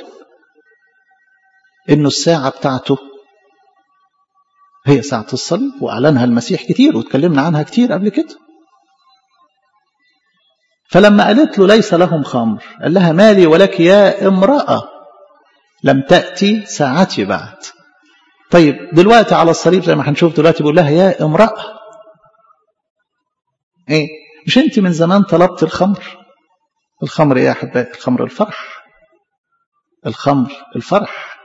إنه الساعة بتاعته هي ساعة الصليب وأعلنها المسيح كتير وتكلمنا عنها كتير قبل كده فلما قالت له ليس لهم خمر قال لها مالي ولك يا امرأة لم تأتي ساعتي بعد طيب دلوقتي على الصليب زي ما هنشوف دلوقتي بيقول لها يا امرأة ايه مش انت من زمان طلبت الخمر الخمر ايه يا احبائي الخمر الفرح الخمر الفرح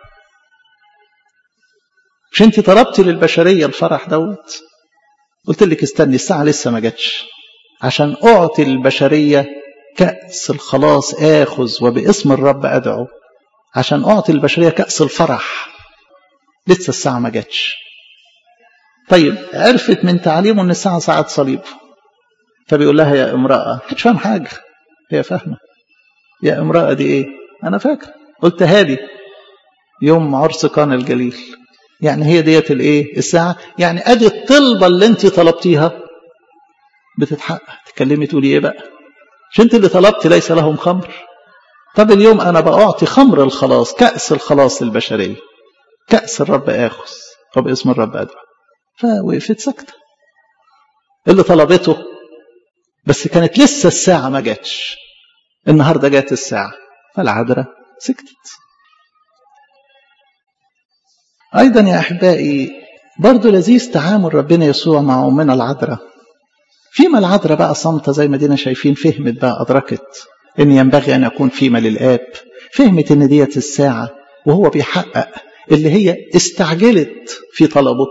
مش انت طلبتي للبشرية الفرح دوت قلت لك استني الساعة لسه ما جاتش عشان أعطي البشرية كأس الخلاص آخذ وباسم الرب أدعو عشان أعطي البشرية كأس الفرح لسه الساعة ما جاتش طيب عرفت من تعليمه ان الساعة ساعة صليب فبيقول لها يا امرأة مش فاهم حاجة هي فاهمة يا امرأة دي ايه انا فاكر قلت هادي يوم عرس قان الجليل يعني هي ديت الايه الساعة يعني ادي الطلبة اللي انت طلبتيها بتتحقق تكلمي تقولي ايه بقى مش انت اللي طلبت ليس لهم خمر طب اليوم انا بأعطي خمر الخلاص كأس الخلاص البشرية كأس الرب آخذ وباسم الرب أدعو فوقفت ساكتة اللي طلبته بس كانت لسه الساعة ما جاتش النهاردة جات الساعة فالعذراء سكتت أيضا يا أحبائي برضو لذيذ تعامل ربنا يسوع مع أمنا العذراء فيما العذراء بقى صامتة زي ما دينا شايفين فهمت بقى أدركت إن ينبغي أن يكون فيما للآب فهمت إن ديت الساعة وهو بيحقق اللي هي استعجلت في طلبه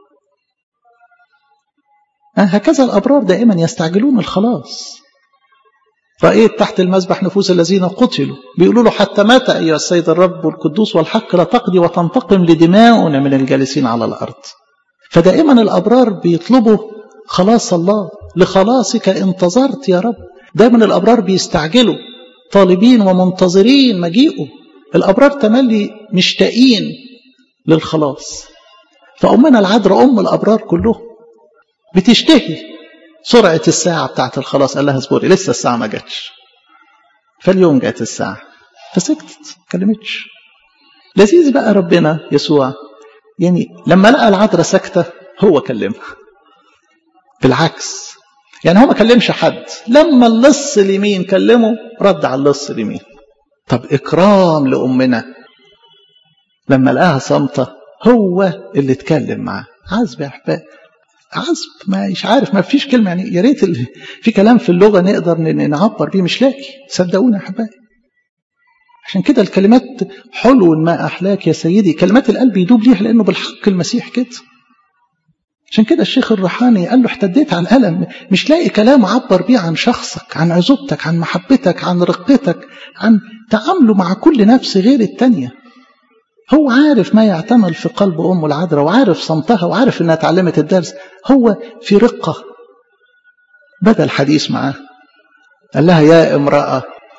هكذا الأبرار دائما يستعجلون الخلاص رأيت تحت المذبح نفوس الذين قتلوا بيقولوا له حتى متى أيها السيد الرب القدوس والحق لا تقضي وتنتقم لدماؤنا من الجالسين على الأرض فدائما الأبرار بيطلبوا خلاص الله لخلاصك انتظرت يا رب دائما الأبرار بيستعجلوا طالبين ومنتظرين مجيئه الأبرار تملي مشتاقين للخلاص فأمنا العذراء أم الأبرار كلهم بتشتهي سرعة الساعة بتاعت الخلاص قال لها اصبري لسه الساعة ما جاتش فاليوم جات الساعة فسكتت ما كلمتش لذيذ بقى ربنا يسوع يعني لما لقى العذراء ساكتة هو كلمها بالعكس يعني هو ما كلمش حد لما اللص اليمين كلمه رد على اللص اليمين طب إكرام لأمنا لما لقاها صامتة هو اللي اتكلم معاه عذب يا أحباب عذب ما مش عارف ما فيش كلمة يعني يا ريت في كلام في اللغة نقدر نعبر بيه مش لاقي صدقوني يا أحبائي عشان كده الكلمات حلو ما أحلاك يا سيدي كلمات القلب يدوب ليها لأنه بالحق المسيح كده عشان كده الشيخ الروحاني قال له احتديت على الألم مش لاقي كلام عبر بيه عن شخصك عن عزوبتك عن محبتك عن رقتك عن تعامله مع كل نفس غير التانية هو عارف ما يعتمل في قلب أمه العذراء وعارف صمتها وعارف إنها اتعلمت الدرس هو في رقة بدأ الحديث معاه قال لها يا امرأة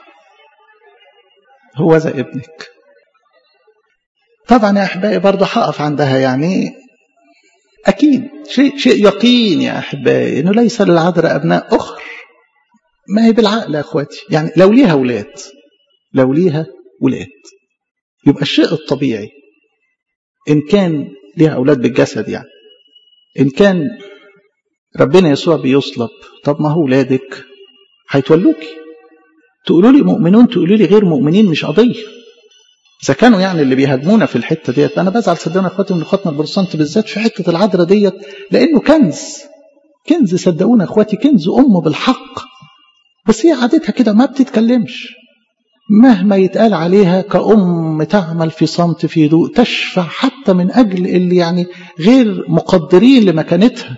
هو ذا ابنك طبعا يا أحبائي برضه هقف عندها يعني أكيد شيء شيء يقين يا أحبائي إنه ليس للعذراء أبناء أخر ما هي بالعقل يا أخواتي يعني لو ليها ولاد لو ليها ولاد يبقى الشيء الطبيعي إن كان ليها أولاد بالجسد يعني إن كان ربنا يسوع بيصلب طب ما هو ولادك هيتولوكي تقولوا لي مؤمنون تقولوا لي غير مؤمنين مش قضية إذا كانوا يعني اللي بيهاجمونا في الحتة ديت أنا بزعل صدقوني إخواتي من إخواتنا البروتستانت بالذات في حتة العذراء ديت لأنه كنز كنز صدقونا إخواتي كنز أم بالحق بس هي عادتها كده ما بتتكلمش مهما يتقال عليها كأم تعمل في صمت في هدوء تشفع حتى من أجل اللي يعني غير مقدرين لمكانتها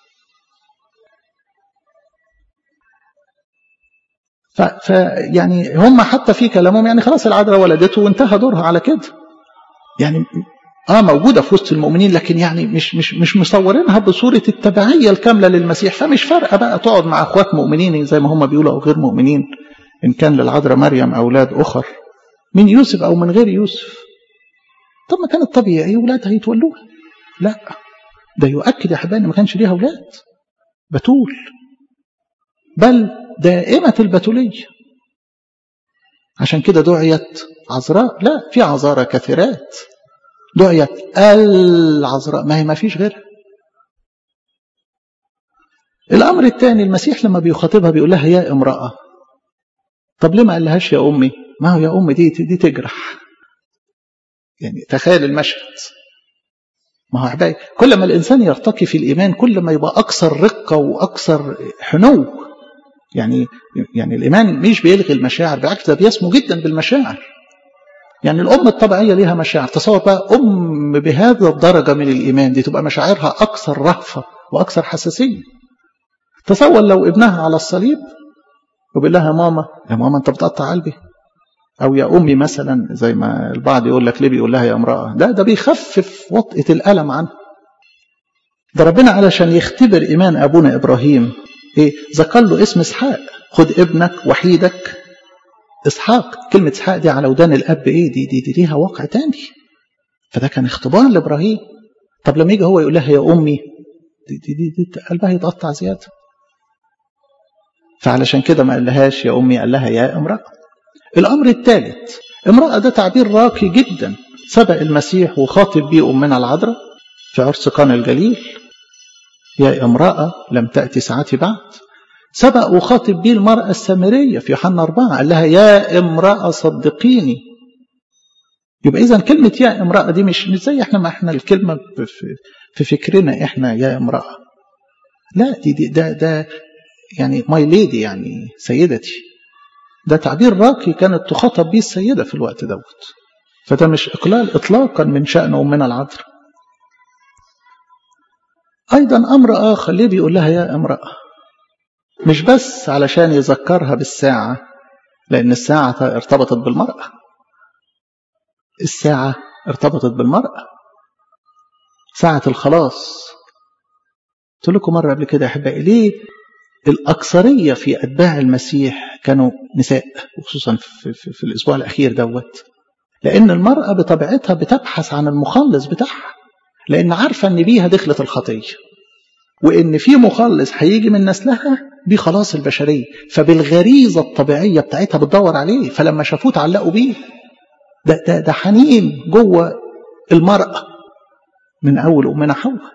فيعني هم حتى في كلامهم يعني خلاص العذراء ولدته وانتهى دورها على كده يعني اه موجوده في وسط المؤمنين لكن يعني مش مش مش مصورينها بصوره التبعيه الكامله للمسيح فمش فارقه بقى تقعد مع اخوات مؤمنين زي ما هم بيقولوا او غير مؤمنين ان كان للعذراء مريم اولاد اخر من يوسف او من غير يوسف طب ما كان الطبيعي ولادها يتولوها لا ده يؤكد يا حبايبي ما كانش ليها اولاد بتول بل دائمة البتولية عشان كده دعيت عذراء لا في عذارى كثيرات دعيت العذراء ما هي ما فيش غيرها الأمر الثاني المسيح لما بيخاطبها بيقول لها يا امرأة طب ليه ما قالهاش يا أمي ما هو يا أمي دي دي تجرح يعني تخيل المشهد ما هو أحبائي كل ما الإنسان يرتقي في الإيمان كل ما يبقى أكثر رقة وأكثر حنو يعني يعني الإيمان مش بيلغي المشاعر بالعكس ده بيسمو جدا بالمشاعر يعني الأم الطبيعية ليها مشاعر تصور بقى أم بهذا الدرجة من الإيمان دي تبقى مشاعرها أكثر رهفة وأكثر حساسية تصور لو ابنها على الصليب وبيقول لها ماما يا ماما أنت بتقطع قلبي أو يا أمي مثلا زي ما البعض يقول لك ليه بيقول لها يا امرأة ده ده بيخفف وطئة الألم عنه ده ربنا علشان يختبر إيمان أبونا إبراهيم إيه ذكر له اسم إسحاق خد ابنك وحيدك إسحاق كلمة إسحاق دي على ودان الأب إيه دي دي, دي ليها واقع تاني فده كان اختبار لإبراهيم طب لما يجي هو يقول لها يا أمي دي, دي, دي, دي قلبها يتقطع زيادة فعلشان كده ما قالهاش يا أمي قال لها يا امرأة الأمر الثالث امرأة ده تعبير راقي جدا سبق المسيح وخاطب بيه أمنا العذراء في عرس قانا الجليل يا امرأة لم تأتي ساعتي بعد سبق وخاطب بيه المرأة السامرية في يوحنا أربعة قال لها يا امرأة صدقيني يبقى إذا كلمة يا امرأة دي مش مش زي احنا ما احنا الكلمة في, في فكرنا احنا يا امرأة لا دي, دي ده ده يعني ماي ليدي يعني سيدتي ده تعبير راقي كانت تخاطب به السيدة في الوقت دوت فده مش إقلال إطلاقا من شأن أمنا العذراء أيضا أمر آخر ليه بيقول لها يا امرأة مش بس علشان يذكرها بالساعة لأن الساعة ارتبطت بالمرأة الساعة ارتبطت بالمرأة ساعة الخلاص قلت لكم مرة قبل كده يا أحبائي ليه الأكثرية في أتباع المسيح كانوا نساء وخصوصا في, في, في الأسبوع الأخير دوت لأن المرأة بطبيعتها بتبحث عن المخلص بتاعها لأن عارفة أن بيها دخلت الخطية وإن في مخلص هيجي من نسلها بخلاص البشرية فبالغريزة الطبيعية بتاعتها بتدور عليه فلما شافوه تعلقوا بيه ده, ده, ده حنين جوه المرأة من أول أمنا حواء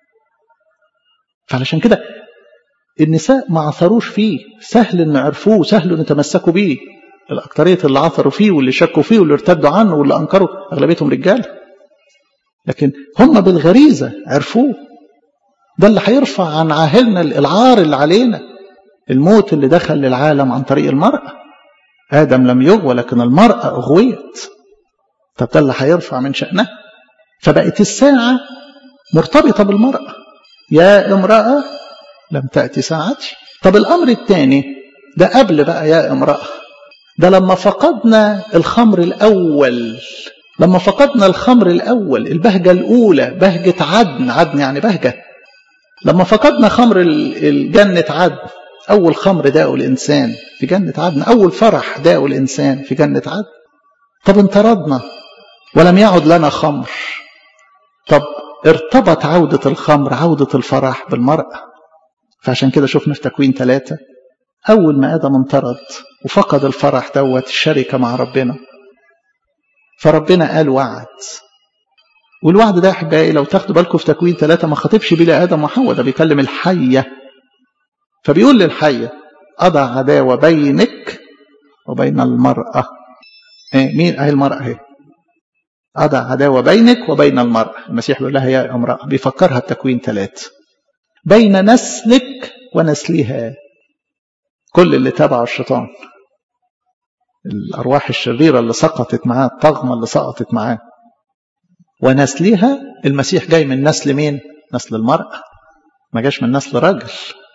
فعلشان كده النساء ما عثروش فيه سهل ان عرفوه سهل ان تمسكوا بيه الأكترية اللي عثروا فيه واللي شكوا فيه واللي ارتدوا عنه واللي أنكروا أغلبيتهم رجال لكن هم بالغريزة عرفوه ده اللي هيرفع عن عاهلنا العار اللي علينا الموت اللي دخل للعالم عن طريق المرأة آدم لم يغوى لكن المرأة أغويت طب ده اللي هيرفع من شأنها فبقت الساعة مرتبطة بالمرأة يا امرأة لم تأتي ساعتي طب الأمر الثاني ده قبل بقى يا امرأة ده لما فقدنا الخمر الأول لما فقدنا الخمر الأول البهجة الأولى بهجة عدن عدن يعني بهجة لما فقدنا خمر الجنة عدن أول خمر داء الإنسان في جنة عدن أول فرح داء الإنسان في جنة عدن طب انطردنا ولم يعد لنا خمر طب ارتبط عودة الخمر عودة الفرح بالمرأة فعشان كده شفنا في تكوين ثلاثة أول ما آدم انطرد وفقد الفرح دوت الشركة مع ربنا فربنا قال وعد والوعد ده احبائي لو تاخدوا بالكم في تكوين ثلاثة ما خاطبش بيه لا آدم وحواء ده بيكلم الحية فبيقول للحية أضع عداوة بينك وبين المرأة إيه مين أهي المرأة اهي أضع عداوة بينك وبين المرأة المسيح بيقول لها يا امرأة بيفكرها بتكوين ثلاثة بين نسلك ونسلها كل اللي تبعه الشيطان الأرواح الشريرة اللي سقطت معاه الطغمة اللي سقطت معاه ونسلها المسيح جاي من نسل مين نسل المرأة ما جاش من نسل راجل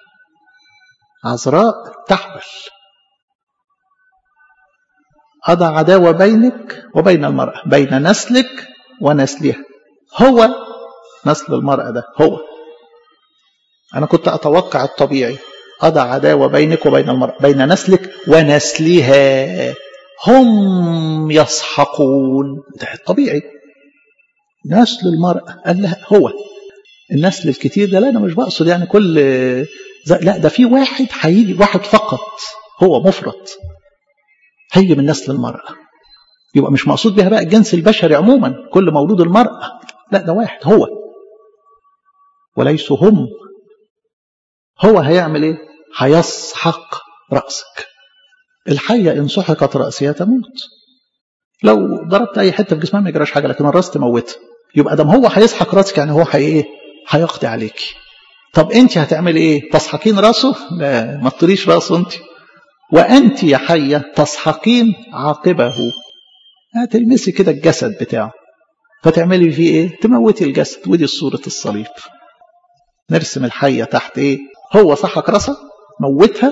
عذراء تحمل أضع عداوة بينك وبين المرأة بين نسلك ونسلها هو نسل المرأة ده هو أنا كنت أتوقع الطبيعي أضع عداوة بينك وبين المرأة بين نسلك ونسلها هم يسحقون ده الطبيعي نسل المرأة قال لها هو النسل الكتير ده لا أنا مش بقصد يعني كل لا ده في واحد هيجي واحد فقط هو مفرد هيجي من نسل المرأة يبقى مش مقصود بها بقى الجنس البشري عموما كل مولود المرأة لا ده واحد هو وليسوا هم هو هيعمل ايه هيسحق رأسك الحية إن سحقت رأسها تموت لو ضربت أي حتة في جسمها ما يجراش حاجة لكن الراس تموتها يبقى دم هو هيسحق راسك يعني هو هي ايه هيقضي عليك طب انت هتعملي ايه تسحقين راسه لا ما تطريش راسه انت وانت يا حية تسحقين عاقبه هتلمسي كده الجسد بتاعه فتعملي فيه ايه تموتي الجسد ودي صورة الصليب نرسم الحية تحت ايه هو سحق راسها موتها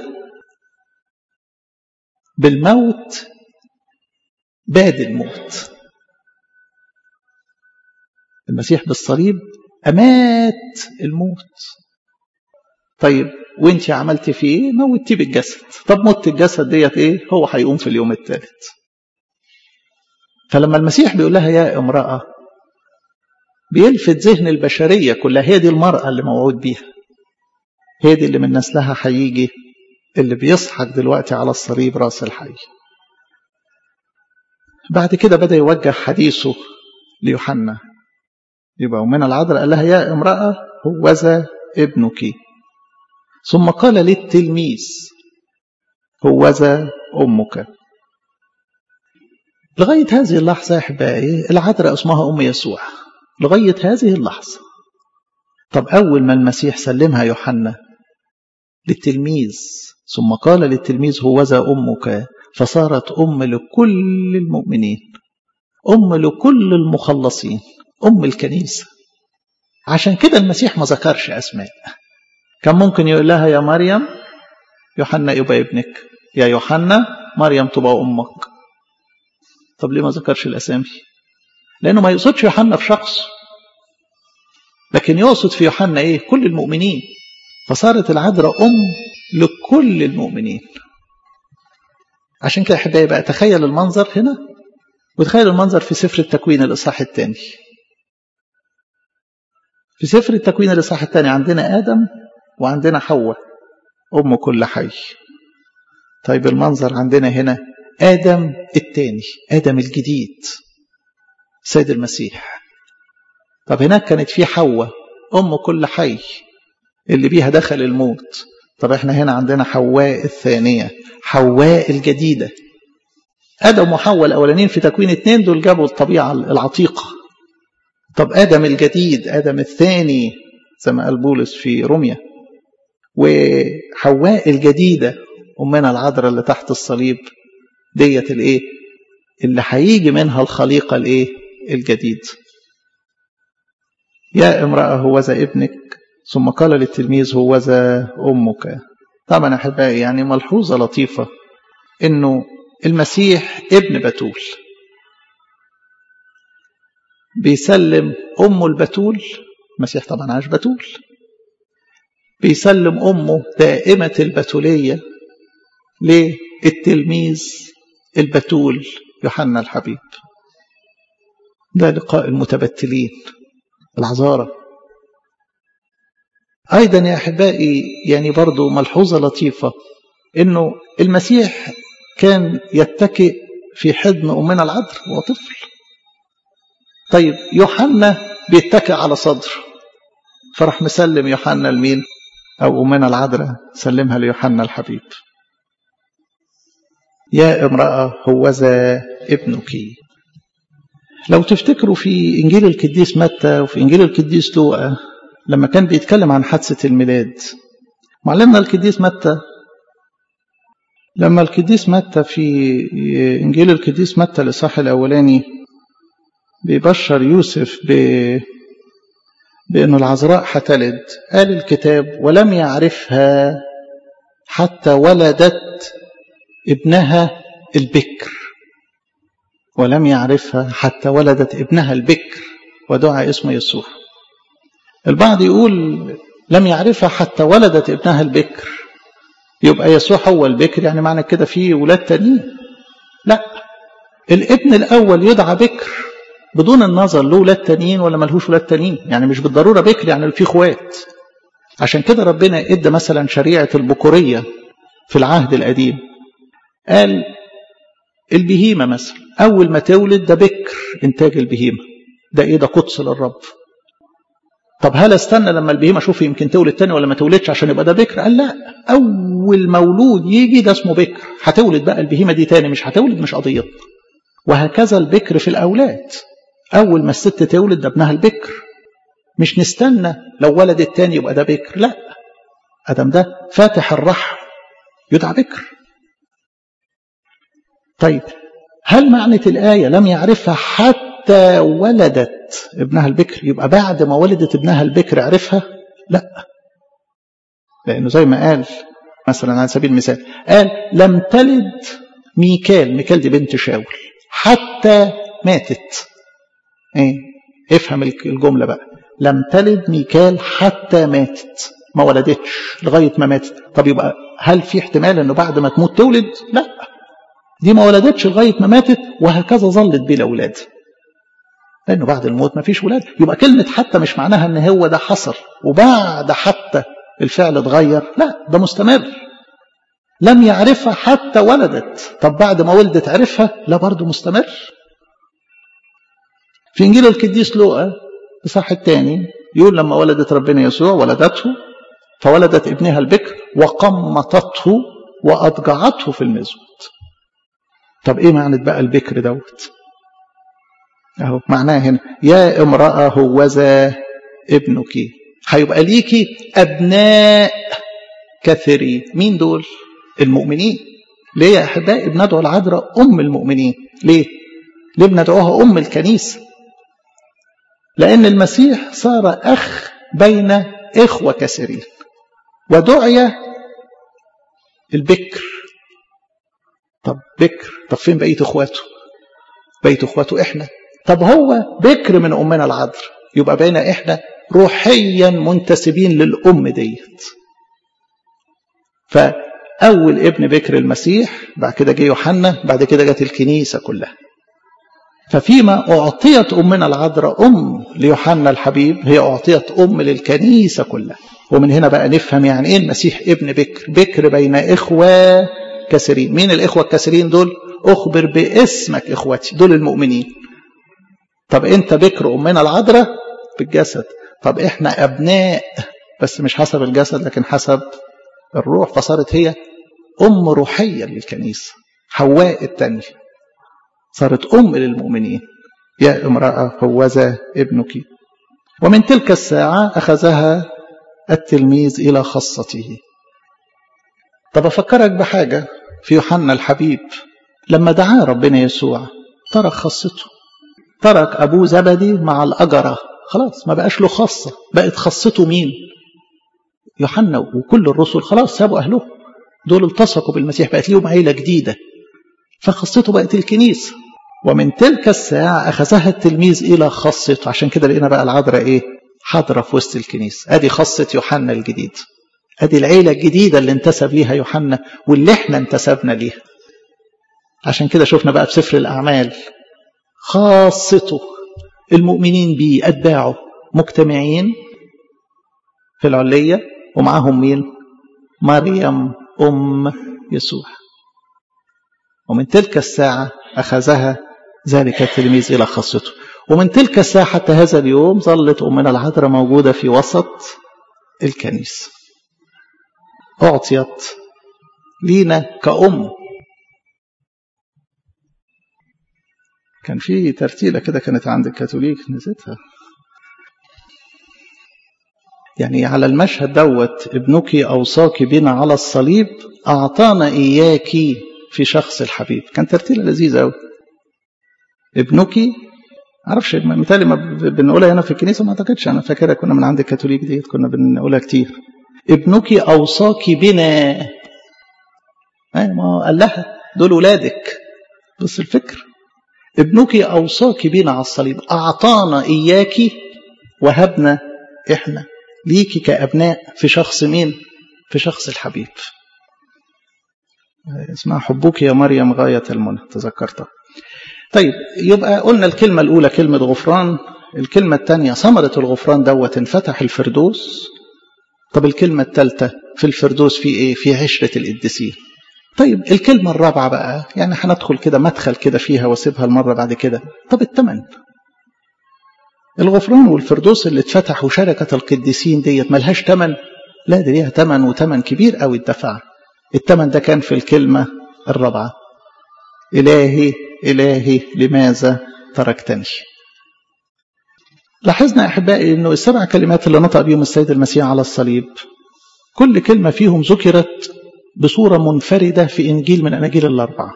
بالموت باد الموت المسيح بالصليب أمات الموت طيب وانت عملت فيه ايه موتيه بالجسد طب موت الجسد ديت ايه هو هيقوم في اليوم الثالث فلما المسيح بيقول لها يا امرأة بيلفت ذهن البشرية كلها هي دي المرأة اللي موعود بيها هي دي اللي من نسلها هيجي اللي بيصحك دلوقتي على الصليب راس الحي بعد كده بدأ يوجه حديثه ليوحنا يبقى ومن العذراء قال لها يا امرأة هوذا ابنك ثم قال للتلميذ هوذا أمك لغاية هذه اللحظة يا أحبائي العذراء اسمها أم يسوع لغاية هذه اللحظة طب أول ما المسيح سلمها يوحنا للتلميذ ثم قال للتلميذ هوذا أمك فصارت أم لكل المؤمنين أم لكل المخلصين أم الكنيسة عشان كده المسيح ما ذكرش أسماء كان ممكن يقول لها يا مريم يوحنا يبقى ابنك يا يوحنا مريم تبقى أمك طب ليه ما ذكرش الأسامي لأنه ما يقصدش يوحنا في شخص لكن يقصد في يوحنا إيه كل المؤمنين فصارت العذراء أم لكل المؤمنين عشان كده أحبائي بقى تخيل المنظر هنا وتخيل المنظر في سفر التكوين الإصحاح الثاني في سفر التكوين الإصحاح الثاني عندنا آدم وعندنا حواء أم كل حي طيب المنظر عندنا هنا آدم الثاني آدم الجديد سيد المسيح طب هناك كانت في حواء أم كل حي اللي بيها دخل الموت طب احنا هنا عندنا حواء الثانية حواء الجديدة آدم وحواء الأولانيين في تكوين اتنين دول جابوا الطبيعة العتيقة طب آدم الجديد آدم الثاني زي ما قال بولس في روميا وحواء الجديدة أمنا العذراء اللي تحت الصليب ديت الايه اللي هيجي منها الخليقة الايه الجديد يا امرأة هوذا ابنك ثم قال للتلميذ هوذا أمك طبعا أحبائي يعني ملحوظة لطيفة إنه المسيح ابن بتول بيسلم أمه البتول المسيح طبعا عاش بتول بيسلم أمه دائمة البتولية للتلميذ البتول يوحنا الحبيب ده لقاء المتبتلين العذارى أيضا يا أحبائي يعني برضو ملحوظة لطيفة إنه المسيح كان يتكئ في حضن أمنا العذراء وهو طفل طيب يوحنا بيتكئ على صدره فراح مسلم يوحنا لمين أو أمنا العذراء سلمها ليوحنا الحبيب يا امرأة هوذا ابنك لو تفتكروا في إنجيل القديس متى وفي إنجيل القديس لوقا لما كان بيتكلم عن حادثة الميلاد معلمنا القديس متى لما القديس متى في إنجيل القديس متى الإصحاح الأولاني بيبشر يوسف ب... بأن العذراء هتلد قال الكتاب ولم يعرفها حتى ولدت ابنها البكر ولم يعرفها حتى ولدت ابنها البكر ودعا اسمه يسوع البعض يقول لم يعرفها حتى ولدت ابنها البكر يبقى يسوع هو البكر يعني معنى كده في ولاد تانيين لا الابن الاول يدعى بكر بدون النظر له ولاد تانيين ولا ملهوش ولاد تانيين يعني مش بالضروره بكر يعني في اخوات عشان كده ربنا ادى مثلا شريعه البكوريه في العهد القديم قال البهيمه مثلا اول ما تولد ده بكر انتاج البهيمه ده ايه ده قدس للرب طب هل استنى لما البهيمه اشوف يمكن تولد تاني ولا ما تولدش عشان يبقى ده بكر قال لا اول مولود يجي ده اسمه بكر هتولد بقى البهيمه دي تاني مش هتولد مش قضيتنا وهكذا البكر في الاولاد اول ما الست تولد ده ابنها البكر مش نستنى لو ولد التاني يبقى ده بكر لا ادم ده فاتح الرحم يدعى بكر طيب هل معنى الآية لم يعرفها حتى ولدت ابنها البكر يبقى بعد ما ولدت ابنها البكر عرفها لا لأنه زي ما قال مثلا على سبيل المثال قال لم تلد ميكال ميكال دي بنت شاول حتى ماتت ايه افهم الجملة بقى لم تلد ميكال حتى ماتت ما ولدتش لغاية ما ماتت طب يبقى هل في احتمال انه بعد ما تموت تولد لا دي ما ولدتش لغاية ما ماتت وهكذا ظلت بلا أولاد لأنه بعد الموت ما فيش ولاد يبقى كلمة حتى مش معناها أن هو ده حصل وبعد حتى الفعل اتغير لا ده مستمر لم يعرفها حتى ولدت طب بعد ما ولدت عرفها لا برضه مستمر في انجيل القديس لوقا الاصحاح الثاني يقول لما ولدت ربنا يسوع ولدته فولدت ابنها البكر وقمطته واضجعته في المزود طب ايه معنى بقى البكر دوت اهو معناه هنا يا امراه هوذا ابنك هيبقى ليكي ابناء كثيرين مين دول المؤمنين ليه يا احبائي بندعو العذراء ام المؤمنين ليه ليه بندعوها ام الكنيسه لان المسيح صار اخ بين اخوه كثيرين ودعي البكر طب بكر طب فين بقيه اخواته بقيه اخواته احنا طب هو بكر من امنا العذراء يبقى بقينا احنا روحيا منتسبين للام ديت فاول ابن بكر المسيح بعد كده جه يوحنا بعد كده جت الكنيسه كلها ففيما اعطيت امنا العذراء ام ليوحنا الحبيب هي اعطيت ام للكنيسه كلها ومن هنا بقى نفهم يعني ايه المسيح ابن بكر بكر بين اخوه كثيرين مين الاخوه الكثيرين دول اخبر باسمك اخوتي دول المؤمنين طب انت بكر امنا العذراء بالجسد طب احنا ابناء بس مش حسب الجسد لكن حسب الروح فصارت هي ام روحيه للكنيسه حواء الثانيه صارت ام للمؤمنين يا امراه هوذا ابنك ومن تلك الساعه اخذها التلميذ الى خاصته طب افكرك بحاجه في يوحنا الحبيب لما دعاه ربنا يسوع ترك خاصته ترك ابوه زبدي مع الاجره خلاص ما بقاش له خاصه بقت خاصته مين يوحنا وكل الرسل خلاص سابوا اهله دول التصقوا بالمسيح بقت ليهم عيله جديده فخاصته بقت الكنيسه ومن تلك الساعه اخذها التلميذ الى خاصته عشان كده لقينا بقى العذراء ايه حاضره في وسط الكنيسه ادي خاصه يوحنا الجديد ادي العيله الجديده اللي انتسب ليها يوحنا واللي احنا انتسبنا ليها عشان كده شفنا بقى في سفر الاعمال خاصته المؤمنين بيه اتباعه مجتمعين في العليه ومعاهم مين مريم ام يسوع ومن تلك الساعه اخذها ذلك التلميذ الى خاصته ومن تلك الساعه حتى هذا اليوم ظلت امنا العذراء موجوده في وسط الكنيسه أعطيت لينا كأم كان في ترتيلة كده كانت عند الكاثوليك نسيتها يعني على المشهد دوت ابنك أوصاك بنا على الصليب أعطانا إياك في شخص الحبيب كان ترتيلة لذيذة أوي ابنك معرفش مثالي ما بنقولها هنا في الكنيسة ما أعتقدش أنا فاكرها كنا من عند الكاثوليك دي كنا بنقولها كتير ابنك أوصاك بنا ما قال لها دول ولادك بص الفكر ابنك أوصاك بنا على الصليب أعطانا إياك وهبنا إحنا ليكي كأبناء في شخص مين في شخص الحبيب اسمها حبك يا مريم غاية المنى تذكرتها طيب يبقى قلنا الكلمة الأولى كلمة غفران الكلمة الثانية ثمرة الغفران دوت انفتح الفردوس طب الكلمة الثالثة في الفردوس في ايه في عشرة القديسين طيب الكلمة الرابعة بقى يعني هندخل كده مدخل كده فيها واسيبها المرة بعد كده طب الثمن الغفران والفردوس اللي اتفتح وشركة القديسين ديت ملهاش تمن لا دي ليها تمن وتمن كبير قوي اتدفع التمن ده كان في الكلمة الرابعة إلهي إلهي لماذا تركتني لاحظنا أحبائي أنه السبع كلمات اللي نطق بهم السيد المسيح على الصليب كل كلمة فيهم ذكرت بصورة منفردة في إنجيل من أناجيل الأربعة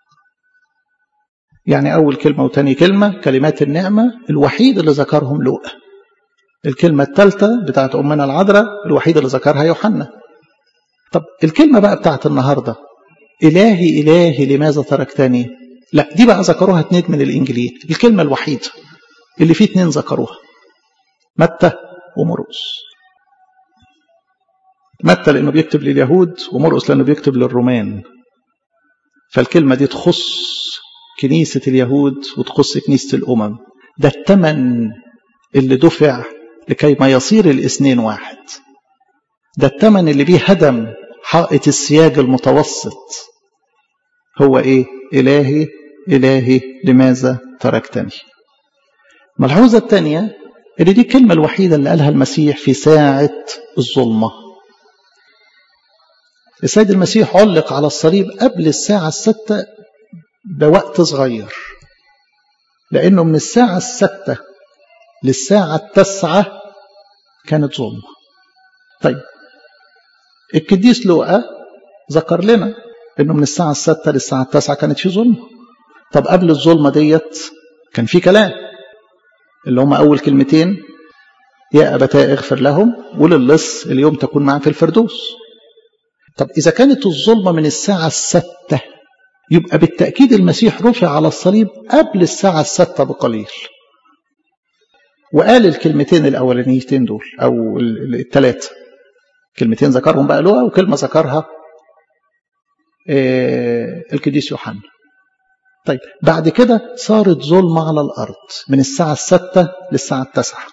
يعني أول كلمة وتاني كلمة كلمات النعمة الوحيد اللي ذكرهم لوقا الكلمة الثالثة بتاعت أمنا العذراء الوحيد اللي ذكرها يوحنا طب الكلمة بقى بتاعت النهاردة إلهي إلهي لماذا تركتني لا دي بقى ذكروها اتنين من الإنجيلين الكلمة الوحيدة اللي فيه اتنين ذكروها متى ومرقس متى لأنه بيكتب لليهود ومرقس لأنه بيكتب للرومان فالكلمة دي تخص كنيسة اليهود وتخص كنيسة الأمم ده الثمن اللي دفع لكي ما يصير الاثنين واحد ده الثمن اللي بيه هدم حائط السياج المتوسط هو ايه الهي الهي لماذا تركتني الملحوظه الثانيه ان دي الكلمه الوحيده اللي قالها المسيح في ساعه الظلمه السيد المسيح علق على الصليب قبل الساعه الستة بوقت صغير لانه من الساعه الستة للساعه التاسعه كانت ظلمه طيب القديس لوقا ذكر لنا انه من الساعه الستة للساعه التاسعة كانت في ظلمه طب قبل الظلمه ديت كان في كلام اللي هم اول كلمتين يا ابتاء اغفر لهم وللص اليوم تكون معي في الفردوس طب اذا كانت الظلمه من الساعه الستة يبقى بالتاكيد المسيح رفع على الصليب قبل الساعه الستة بقليل وقال الكلمتين الاولانيتين دول او الثلاثه كلمتين ذكرهم بقى لوقا وكلمه ذكرها القديس يوحنا طيب بعد كده صارت ظلمة على الأرض من الساعة الستة للساعة التاسعة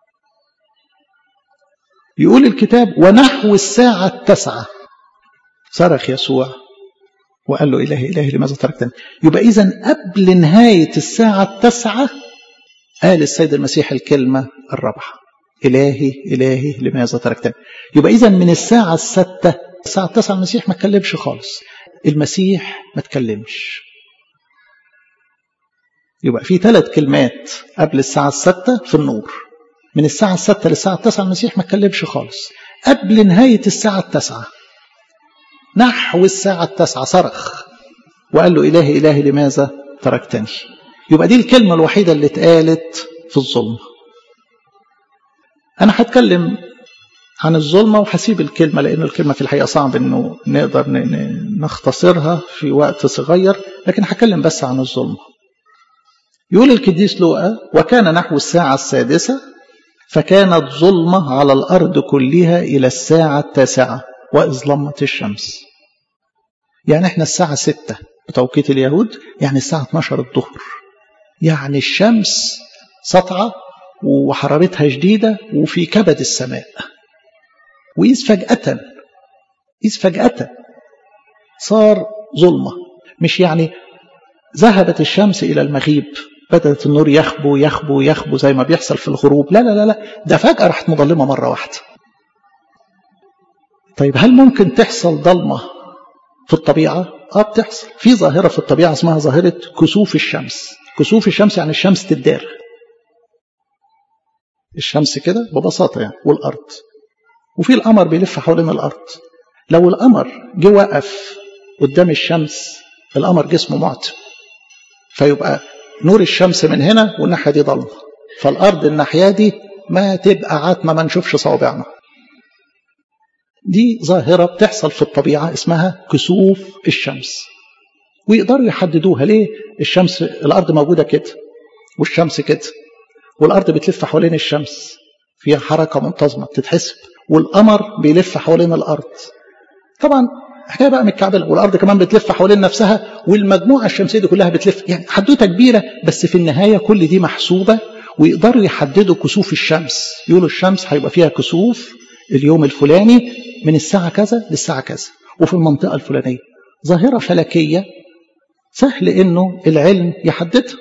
يقول الكتاب ونحو الساعة التاسعة صرخ يسوع وقال له إلهي إلهي لماذا تركتني يبقى إذا قبل نهاية الساعة التاسعة قال السيد المسيح الكلمة الرابعة إلهي إلهي لماذا تركتني يبقى إذا من الساعة الستة الساعة التاسعة المسيح ما اتكلمش خالص المسيح ما اتكلمش يبقى في ثلاث كلمات قبل الساعة الستة في النور من الساعة الستة للساعة التاسعة المسيح ما اتكلمش خالص قبل نهاية الساعة التاسعة نحو الساعة التاسعة صرخ وقال له إلهي إلهي لماذا تركتني يبقى دي الكلمة الوحيدة اللي اتقالت في الظلمة أنا هتكلم عن الظلمة وهسيب الكلمة لأن الكلمة في الحقيقة صعب إنه نقدر نختصرها في وقت صغير لكن هتكلم بس عن الظلمة يقول القديس لوقا وكان نحو الساعة السادسة فكانت ظلمة على الأرض كلها إلى الساعة التاسعة وإظلمت الشمس يعني احنا الساعة ستة بتوقيت اليهود يعني الساعة 12 الظهر يعني الشمس سطعة وحرارتها شديدة وفي كبد السماء وإذ فجأة إذ فجأة صار ظلمة مش يعني ذهبت الشمس إلى المغيب بدأت النور يخبو يخبو يخبو زي ما بيحصل في الغروب لا لا لا لا ده فجأة راحت مظلمة مرة واحدة طيب هل ممكن تحصل ضلمة في الطبيعة؟ اه بتحصل في ظاهرة في الطبيعة اسمها ظاهرة كسوف الشمس كسوف الشمس يعني الشمس تدار الشمس كده ببساطة يعني والأرض وفي القمر بيلف حوالين الأرض لو القمر جه وقف قدام الشمس القمر جسمه معتم فيبقى نور الشمس من هنا والناحية دي ضلمة فالأرض الناحية دي ما تبقى عتمة ما نشوفش صوابعنا دي ظاهرة بتحصل في الطبيعة اسمها كسوف الشمس ويقدروا يحددوها ليه الشمس الأرض موجودة كده والشمس كده والأرض بتلف حوالين الشمس فيها حركة منتظمة بتتحسب والقمر بيلف حوالين الأرض طبعا حكايه بقى من الكعبله والارض كمان بتلف حوالين نفسها والمجموعه الشمسيه دي كلها بتلف يعني حدوته كبيره بس في النهايه كل دي محسوبه ويقدروا يحددوا كسوف الشمس يقولوا الشمس هيبقى فيها كسوف اليوم الفلاني من الساعه كذا للساعه كذا وفي المنطقه الفلانيه ظاهره فلكيه سهل انه العلم يحددها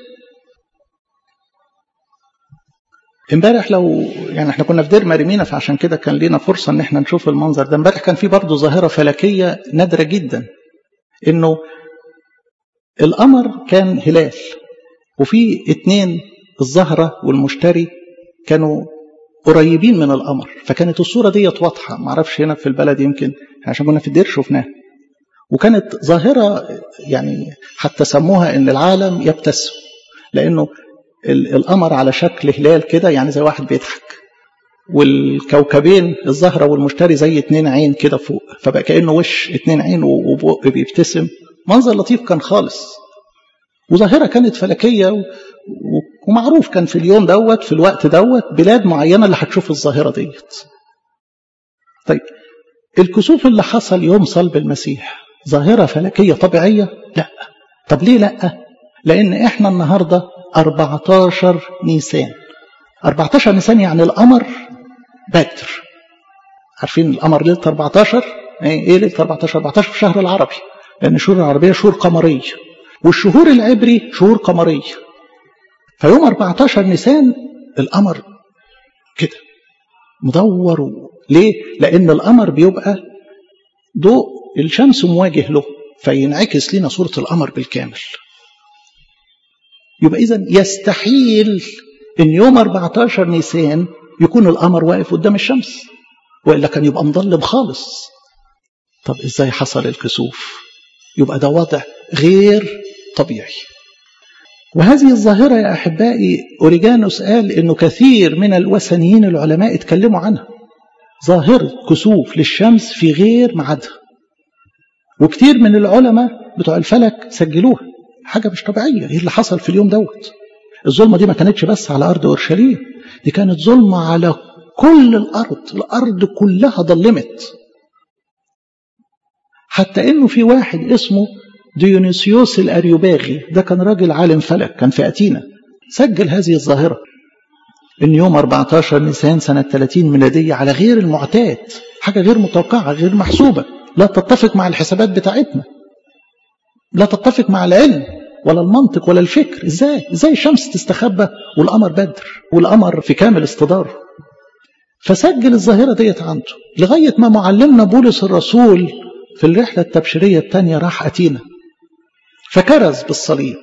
امبارح لو يعني احنا كنا في دير مريمينا فعشان كده كان لينا فرصه ان احنا نشوف المنظر ده امبارح كان في برضه ظاهره فلكيه نادره جدا انه القمر كان هلال وفي اتنين الزهره والمشتري كانوا قريبين من القمر فكانت الصوره ديت واضحه معرفش هنا في البلد يمكن عشان كنا في الدير شفناها وكانت ظاهره يعني حتى سموها ان العالم يبتسم لانه القمر على شكل هلال كده يعني زي واحد بيضحك والكوكبين الزهرة والمشتري زي اتنين عين كده فوق فبقى كأنه وش اتنين عين وبق بيبتسم منظر لطيف كان خالص وظاهرة كانت فلكية و... ومعروف كان في اليوم دوت في الوقت دوت بلاد معينة اللي هتشوف الظاهرة ديت طيب الكسوف اللي حصل يوم صلب المسيح ظاهرة فلكية طبيعية لا طب ليه لا لأن احنا النهاردة 14 نيسان 14 نيسان يعني القمر بدر عارفين القمر ليلة 14 ايه ليله 14 14 في الشهر العربي لان الشهور العربيه شهور قمريه والشهور العبري شهور قمريه فيوم 14 نيسان القمر كده مدور ليه؟ لأن القمر بيبقى ضوء الشمس مواجه له فينعكس لنا صورة القمر بالكامل يبقى إذا يستحيل إن يوم 14 نيسان يكون القمر واقف قدام الشمس وإلا كان يبقى مظلم خالص طب إزاي حصل الكسوف يبقى ده وضع غير طبيعي وهذه الظاهرة يا أحبائي أوريجانوس قال إنه كثير من الوثنيين العلماء اتكلموا عنها ظاهرة كسوف للشمس في غير ميعادها وكتير من العلماء بتوع الفلك سجلوها حاجة مش طبيعية ايه اللي حصل في اليوم دوت الظلمة دي ما كانتش بس على أرض أورشليم دي كانت ظلمة على كل الأرض الأرض كلها ضلمت حتى إنه في واحد اسمه ديونيسيوس الأريوباغي ده كان راجل عالم فلك كان في أتينا سجل هذه الظاهرة إن يوم 14 نيسان سنة 30 ميلادية على غير المعتاد حاجة غير متوقعة غير محسوبة لا تتفق مع الحسابات بتاعتنا لا تتفق مع العلم ولا المنطق ولا الفكر ازاي ازاي الشمس تستخبى والقمر بدر والقمر في كامل استداره فسجل الظاهرة ديت عنده لغاية ما معلمنا بولس الرسول في الرحلة التبشيرية الثانية راح أتينا فكرز بالصليب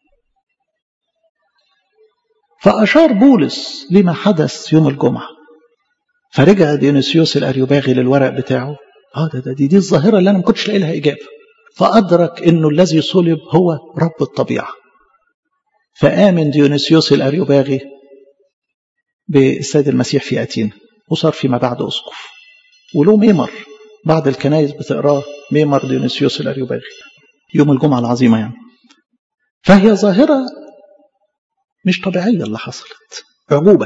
فأشار بولس لما حدث يوم الجمعة فرجع ديونيسيوس الأريوباغي للورق بتاعه اه ده, ده دي, دي الظاهرة اللي أنا ما كنتش لاقي لها إجابة فأدرك إنه الذي صلب هو رب الطبيعة فآمن ديونيسيوس الأريوباغي بالسيد المسيح في أتينا وصار فيما بعد أسقف وله ميمر بعض الكنائس بتقراه ميمر ديونيسيوس الأريوباغي يوم الجمعة العظيمة يعني فهي ظاهرة مش طبيعية اللي حصلت عجوبة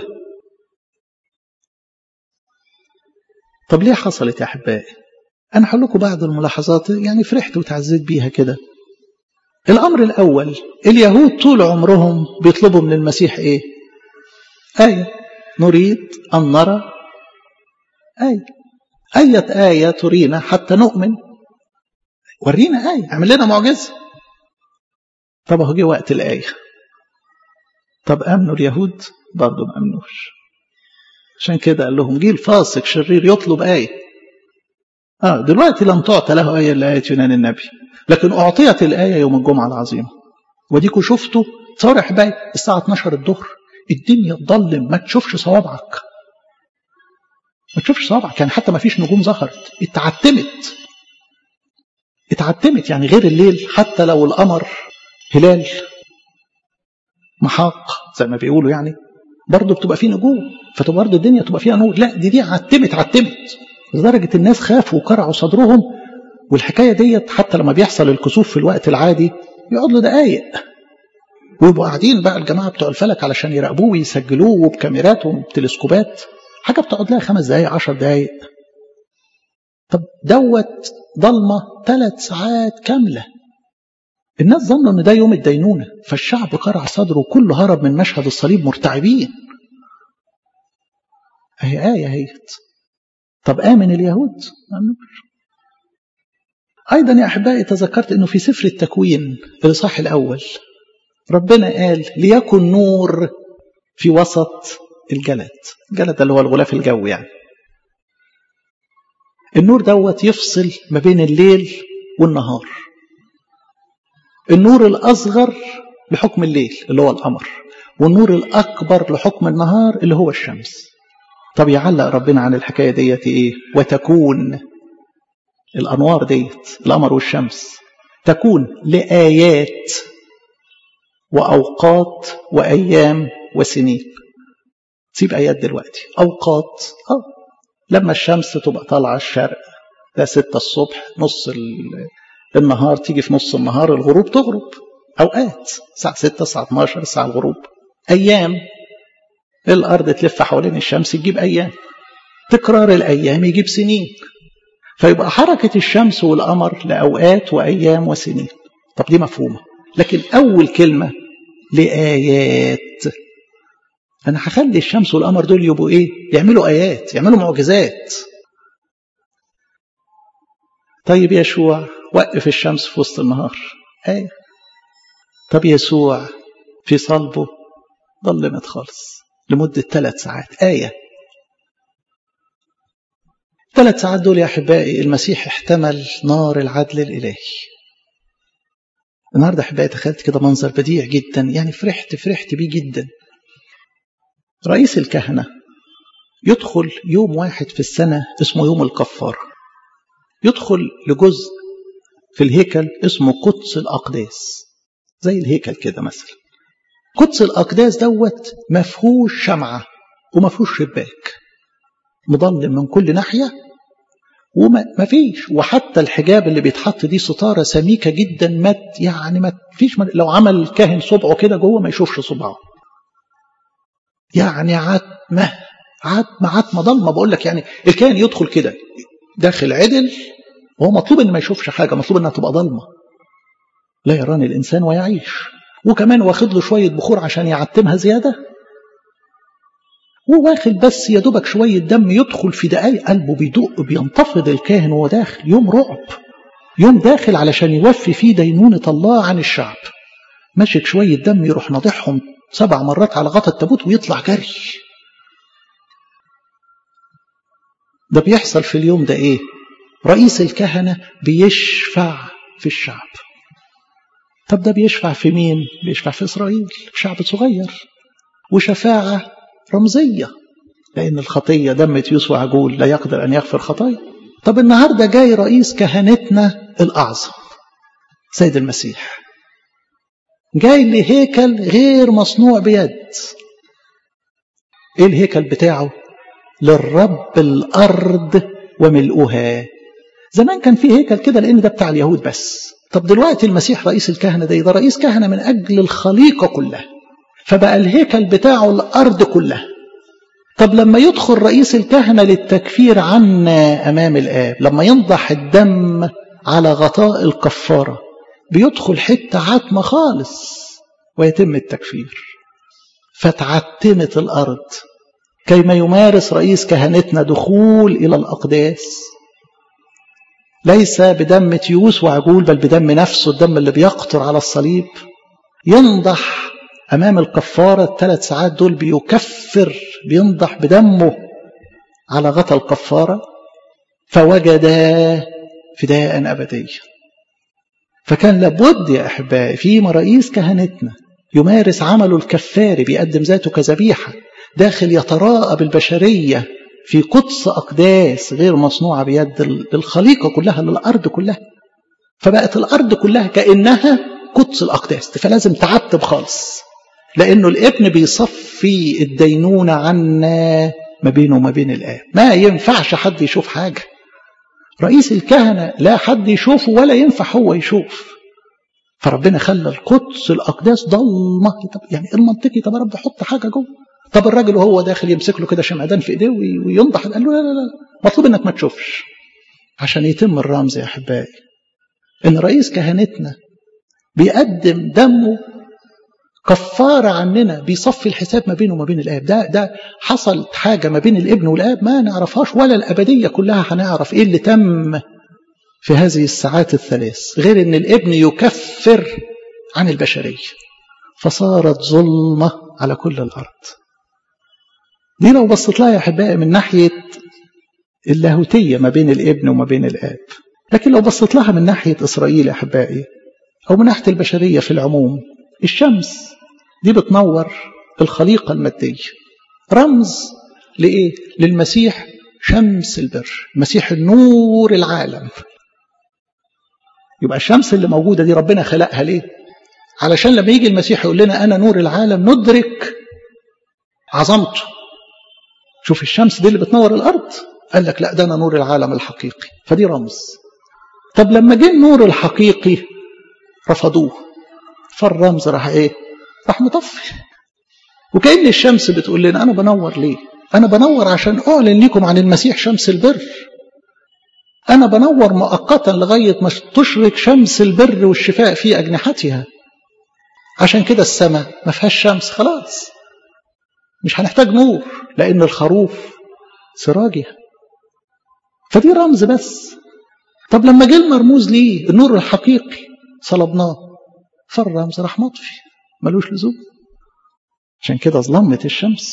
طب ليه حصلت يا أحبائي أنا هقول لكم بعض الملاحظات يعني فرحت وتعزيت بيها كده الأمر الأول اليهود طول عمرهم بيطلبوا من المسيح إيه آية نريد أن نرى آية أية آية ترينا حتى نؤمن ورينا آية اعمل لنا معجزة طب اهو جه وقت الآية طب آمنوا اليهود برضه ما آمنوش عشان كده قال لهم جيل فاسق شرير يطلب آية آه دلوقتي لم تعطى له آية إلا آية يونان النبي لكن أعطيت الآية يوم الجمعة العظيمة وديكوا شفتوا صارح باي الساعة 12 الظهر الدنيا تضلم ما تشوفش صوابعك ما تشوفش صوابعك يعني حتى ما فيش نجوم ظهرت اتعتمت اتعتمت يعني غير الليل حتى لو القمر هلال محاق زي ما بيقولوا يعني برضه بتبقى فيه نجوم فتبقى برضه الدنيا تبقى فيها نور لا دي دي عتمت عتمت لدرجة الناس خافوا وكرعوا صدرهم والحكاية ديت حتى لما بيحصل الكسوف في الوقت العادي يقعد له دقايق ويبقوا قاعدين بقى الجماعة بتوع الفلك علشان يراقبوه ويسجلوه بكاميرات وبتلسكوبات حاجة بتقعد لها خمس دقايق عشر دقايق طب دوت ضلمة ثلاث ساعات كاملة الناس ظنوا ان ده يوم الدينونة فالشعب قرع صدره وكله هرب من مشهد الصليب مرتعبين اهي آية هيت طب آمن اليهود أمنوش أيضا يا أحبائي تذكرت أنه في سفر التكوين الإصحاح الأول ربنا قال ليكن نور في وسط الجلد الجلد اللي هو الغلاف الجوي يعني النور دوت يفصل ما بين الليل والنهار النور الأصغر لحكم الليل اللي هو القمر والنور الأكبر لحكم النهار اللي هو الشمس طب يعلق ربنا عن الحكاية ديت إيه وتكون الأنوار ديت القمر والشمس تكون لآيات وأوقات وأيام وسنين سيب آيات دلوقتي أوقات أه لما الشمس تبقى طالعة الشرق ده ستة الصبح نص النهار تيجي في نص النهار الغروب تغرب أوقات الساعة 6 الساعة 12 الساعة الغروب أيام الأرض تلف حوالين الشمس تجيب أيام تكرار الأيام يجيب سنين فيبقى حركة الشمس والقمر لأوقات وأيام وسنين طب دي مفهومة لكن أول كلمة لآيات أنا هخلي الشمس والقمر دول يبقوا إيه يعملوا آيات يعملوا معجزات طيب يشوع وقف الشمس في وسط النهار آية طب يسوع في صلبه ظلمت خالص لمدة ثلاث ساعات آية ثلاث ساعات دول يا أحبائي المسيح احتمل نار العدل الإلهي النهاردة أحبائي تخيلت كده منظر بديع جدا يعني فرحت فرحت بيه جدا رئيس الكهنة يدخل يوم واحد في السنة اسمه يوم الكفارة يدخل لجزء في الهيكل اسمه قدس الأقداس زي الهيكل كده مثلا قدس الأقداس دوت مفهوش شمعة ومفهوش شباك مظلم من كل ناحية وما فيش وحتى الحجاب اللي بيتحط دي ستارة سميكة جدا ما يعني ما فيش لو عمل الكاهن صبعه كده جوه ما يشوفش صبعه يعني عتمة عتمة عتمة ضلمة بقول لك يعني الكاهن يدخل كده داخل عدل وهو مطلوب ان ما يشوفش حاجة مطلوب انها تبقى ضلمة لا يراني الانسان ويعيش وكمان واخد له شوية بخور عشان يعتمها زيادة وواخد بس يا دوبك شوية دم يدخل في دقايق قلبه بيدق بينتفض الكاهن وهو داخل يوم رعب يوم داخل علشان يوفي فيه دينونة الله عن الشعب ماشك شوية دم يروح ناضحهم سبع مرات على غطا التابوت ويطلع جري ده بيحصل في اليوم ده ايه رئيس الكهنة بيشفع في الشعب طب ده بيشفع في مين بيشفع في إسرائيل في شعب صغير وشفاعة رمزية لأن الخطية دم تيوس وعجول لا يقدر أن يغفر خطايا طب النهاردة جاي رئيس كهنتنا الأعظم سيد المسيح جاي لهيكل غير مصنوع بيد ايه الهيكل بتاعه للرب الأرض وملؤها زمان كان في هيكل كده لأن ده بتاع اليهود بس طب دلوقتي المسيح رئيس الكهنة ده ده رئيس كهنة من أجل الخليقة كلها فبقى الهيكل بتاعه الأرض كلها طب لما يدخل رئيس الكهنة للتكفير عنا أمام الآب لما ينضح الدم على غطاء الكفارة بيدخل حتة عتمة خالص ويتم التكفير فتعتمت الأرض كيما يمارس رئيس كهنتنا دخول إلى الأقداس ليس بدم تيوس وعجول بل بدم نفسه الدم اللي بيقطر على الصليب ينضح أمام الكفارة الثلاث ساعات دول بيكفر بينضح بدمه على غطى الكفارة فوجدا فداء أبديا فكان لابد يا أحبائي في رئيس كهنتنا يمارس عمله الكفاري بيقدم ذاته كذبيحة داخل يتراءى بالبشرية في قدس أقداس غير مصنوعة بيد الخليقة كلها للأرض كلها فبقت الأرض كلها كأنها قدس الأقداس فلازم تعتب خالص لأنه الابن بيصفي الدينونة عنا ما بينه وما بين الآب ما ينفعش حد يشوف حاجة رئيس الكهنة لا حد يشوفه ولا ينفع هو يشوف فربنا خلى القدس الأقداس ضلمة طب يعني المنطقي طب يا رب حط حاجة جوه طب الراجل وهو داخل يمسك له كده شمعدان في ايديه وينضح قال له لا لا لا مطلوب انك ما تشوفش عشان يتم الرمز يا احبائي ان رئيس كهنتنا بيقدم دمه كفارة عننا بيصفي الحساب ما بينه وما بين الآب ده ده حصلت حاجة ما بين الابن والآب ما نعرفهاش ولا الأبدية كلها هنعرف إيه اللي تم في هذه الساعات الثلاث غير إن الابن يكفر عن البشرية فصارت ظلمة على كل الأرض دي لو بصيت لها يا أحبائي من ناحية اللاهوتية ما بين الابن وما بين الآب لكن لو بصيت لها من ناحية إسرائيل يا أحبائي أو من ناحية البشرية في العموم الشمس دي بتنور الخليقة المادية رمز لإيه؟ للمسيح شمس البر المسيح النور العالم يبقى الشمس اللي موجودة دي ربنا خلقها ليه؟ علشان لما يجي المسيح يقول لنا أنا نور العالم ندرك عظمته شوف الشمس دي اللي بتنور الأرض قال لك لا ده أنا نور العالم الحقيقي فدي رمز طب لما جه النور الحقيقي رفضوه فالرمز راح ايه راح مطفي وكأن الشمس بتقول لنا أنا بنور ليه أنا بنور عشان أعلن لكم عن المسيح شمس البر أنا بنور مؤقتا لغاية ما تشرق شمس البر والشفاء في أجنحتها عشان كده السماء ما فيهاش شمس خلاص مش هنحتاج نور لأن الخروف سراجها فدي رمز بس طب لما جه المرموز ليه النور الحقيقي صلبناه فالرمز راح مطفي ملوش لزوم عشان كده ظلمت الشمس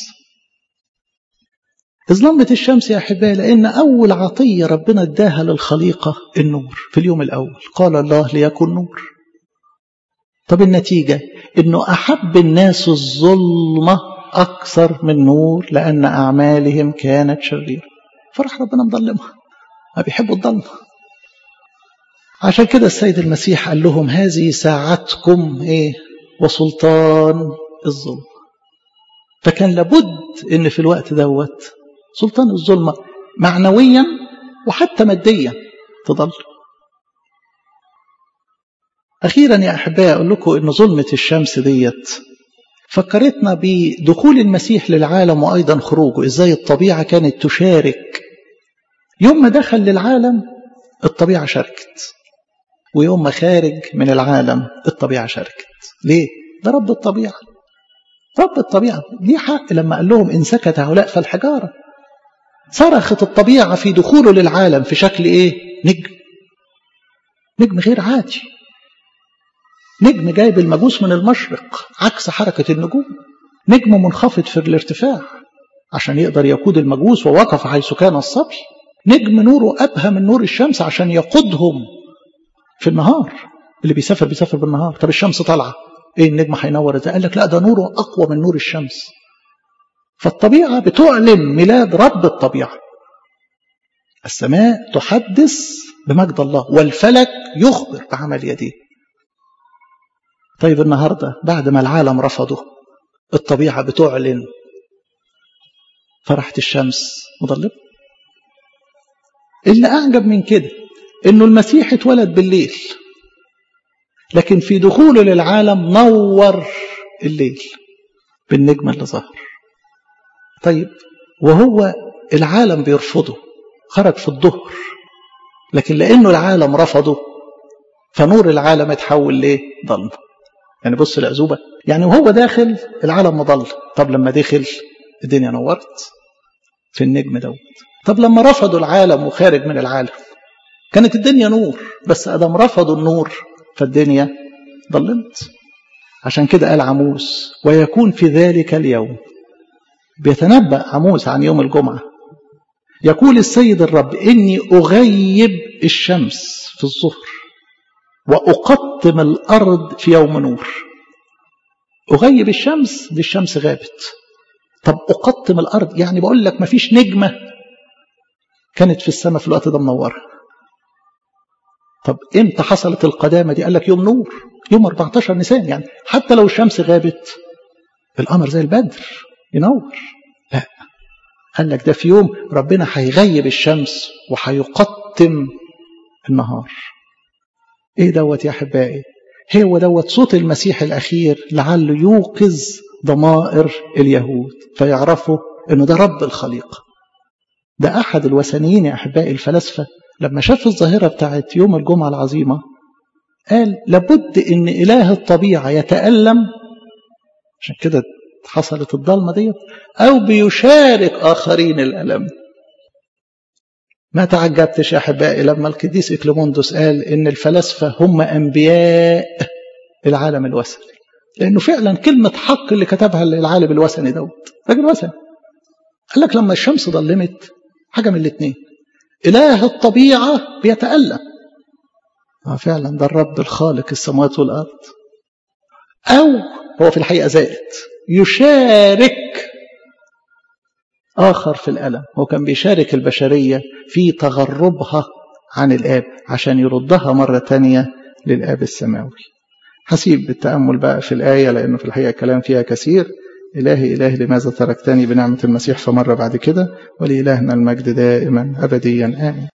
ظلمت الشمس يا أحبائي لأن أول عطية ربنا اداها للخليقة النور في اليوم الأول قال الله ليكن نور طب النتيجة إنه أحب الناس الظلمة أكثر من نور لأن أعمالهم كانت شريرة فرح ربنا مظلمها ما بيحبوا الظلمة عشان كده السيد المسيح قال لهم هذه ساعتكم إيه وسلطان الظلم فكان لابد ان في الوقت دوت سلطان الظلمة معنويا وحتى ماديا تضل أخيرا يا أحبائي أقول لكم أن ظلمة الشمس ديت فكرتنا بدخول المسيح للعالم وأيضا خروجه إزاي الطبيعة كانت تشارك يوم ما دخل للعالم الطبيعة شاركت ويوم ما خارج من العالم الطبيعة شاركت ليه؟ ده رب الطبيعة رب الطبيعة ليه حق لما قال لهم إن سكت هؤلاء فالحجارة صرخت الطبيعة في دخوله للعالم في شكل إيه؟ نجم نجم غير عادي نجم جايب المجوس من المشرق عكس حركة النجوم نجم منخفض في الارتفاع عشان يقدر يقود المجوس ووقف حيث كان الصبي نجم نوره أبهى من نور الشمس عشان يقودهم في النهار اللي بيسافر بيسافر بالنهار طب الشمس طالعة ايه النجم هينور ازاي قال لك لا ده نوره أقوى من نور الشمس فالطبيعة بتعلن ميلاد رب الطبيعة السماء تحدث بمجد الله والفلك يخبر بعمل يديه طيب النهاردة بعد ما العالم رفضه الطبيعة بتعلن فرحت الشمس مظلمة اللي أعجب من كده إنه المسيح اتولد بالليل لكن في دخوله للعالم نور الليل بالنجم اللي ظهر طيب وهو العالم بيرفضه خرج في الظهر لكن لأنه العالم رفضه فنور العالم اتحول ليه ضلمه يعني بص العزوبة يعني وهو داخل العالم مضل طب لما دخل الدنيا نورت في النجم دوت طب لما رفضوا العالم وخارج من العالم كانت الدنيا نور بس أدم رفضوا النور فالدنيا ضلمت عشان كده قال عموس ويكون في ذلك اليوم بيتنبأ عموس عن يوم الجمعة يقول السيد الرب إني أغيب الشمس في الظهر وأقطم الأرض في يوم نور أغيب الشمس دي الشمس غابت طب أقطم الأرض يعني بقول لك مفيش نجمة كانت في السماء في الوقت ده منورة طب امتى حصلت القدامة دي قال لك يوم نور يوم 14 نيسان يعني حتى لو الشمس غابت القمر زي البدر ينور لا قال لك ده في يوم ربنا هيغيب الشمس وهيقطم النهار ايه دوت يا احبائي هو دوت صوت المسيح الاخير لعله يوقظ ضمائر اليهود فيعرفوا انه ده رب الخليقه ده احد الوثنيين يا احبائي الفلاسفه لما شاف الظاهره بتاعت يوم الجمعه العظيمه قال لابد ان اله الطبيعه يتالم عشان كده حصلت الضلمه ديت او بيشارك اخرين الالم ما تعجبتش يا احبائي لما القديس اكليموندوس قال ان الفلاسفه هم انبياء العالم الوثني لانه فعلا كلمه حق اللي كتبها العالم الوثني دوت راجل وثني قال لك لما الشمس ظلمت حاجه من الاثنين اله الطبيعه بيتالم اه فعلا ده الرب الخالق السماوات والارض او هو في الحقيقه زائد يشارك آخر في الألم هو كان بيشارك البشرية في تغربها عن الآب عشان يردها مرة تانية للآب السماوي حسيب بالتأمل بقى في الآية لأنه في الحقيقة كلام فيها كثير إلهي إله لماذا تركتني بنعمة المسيح فمرة بعد كده ولإلهنا المجد دائما أبديا آمين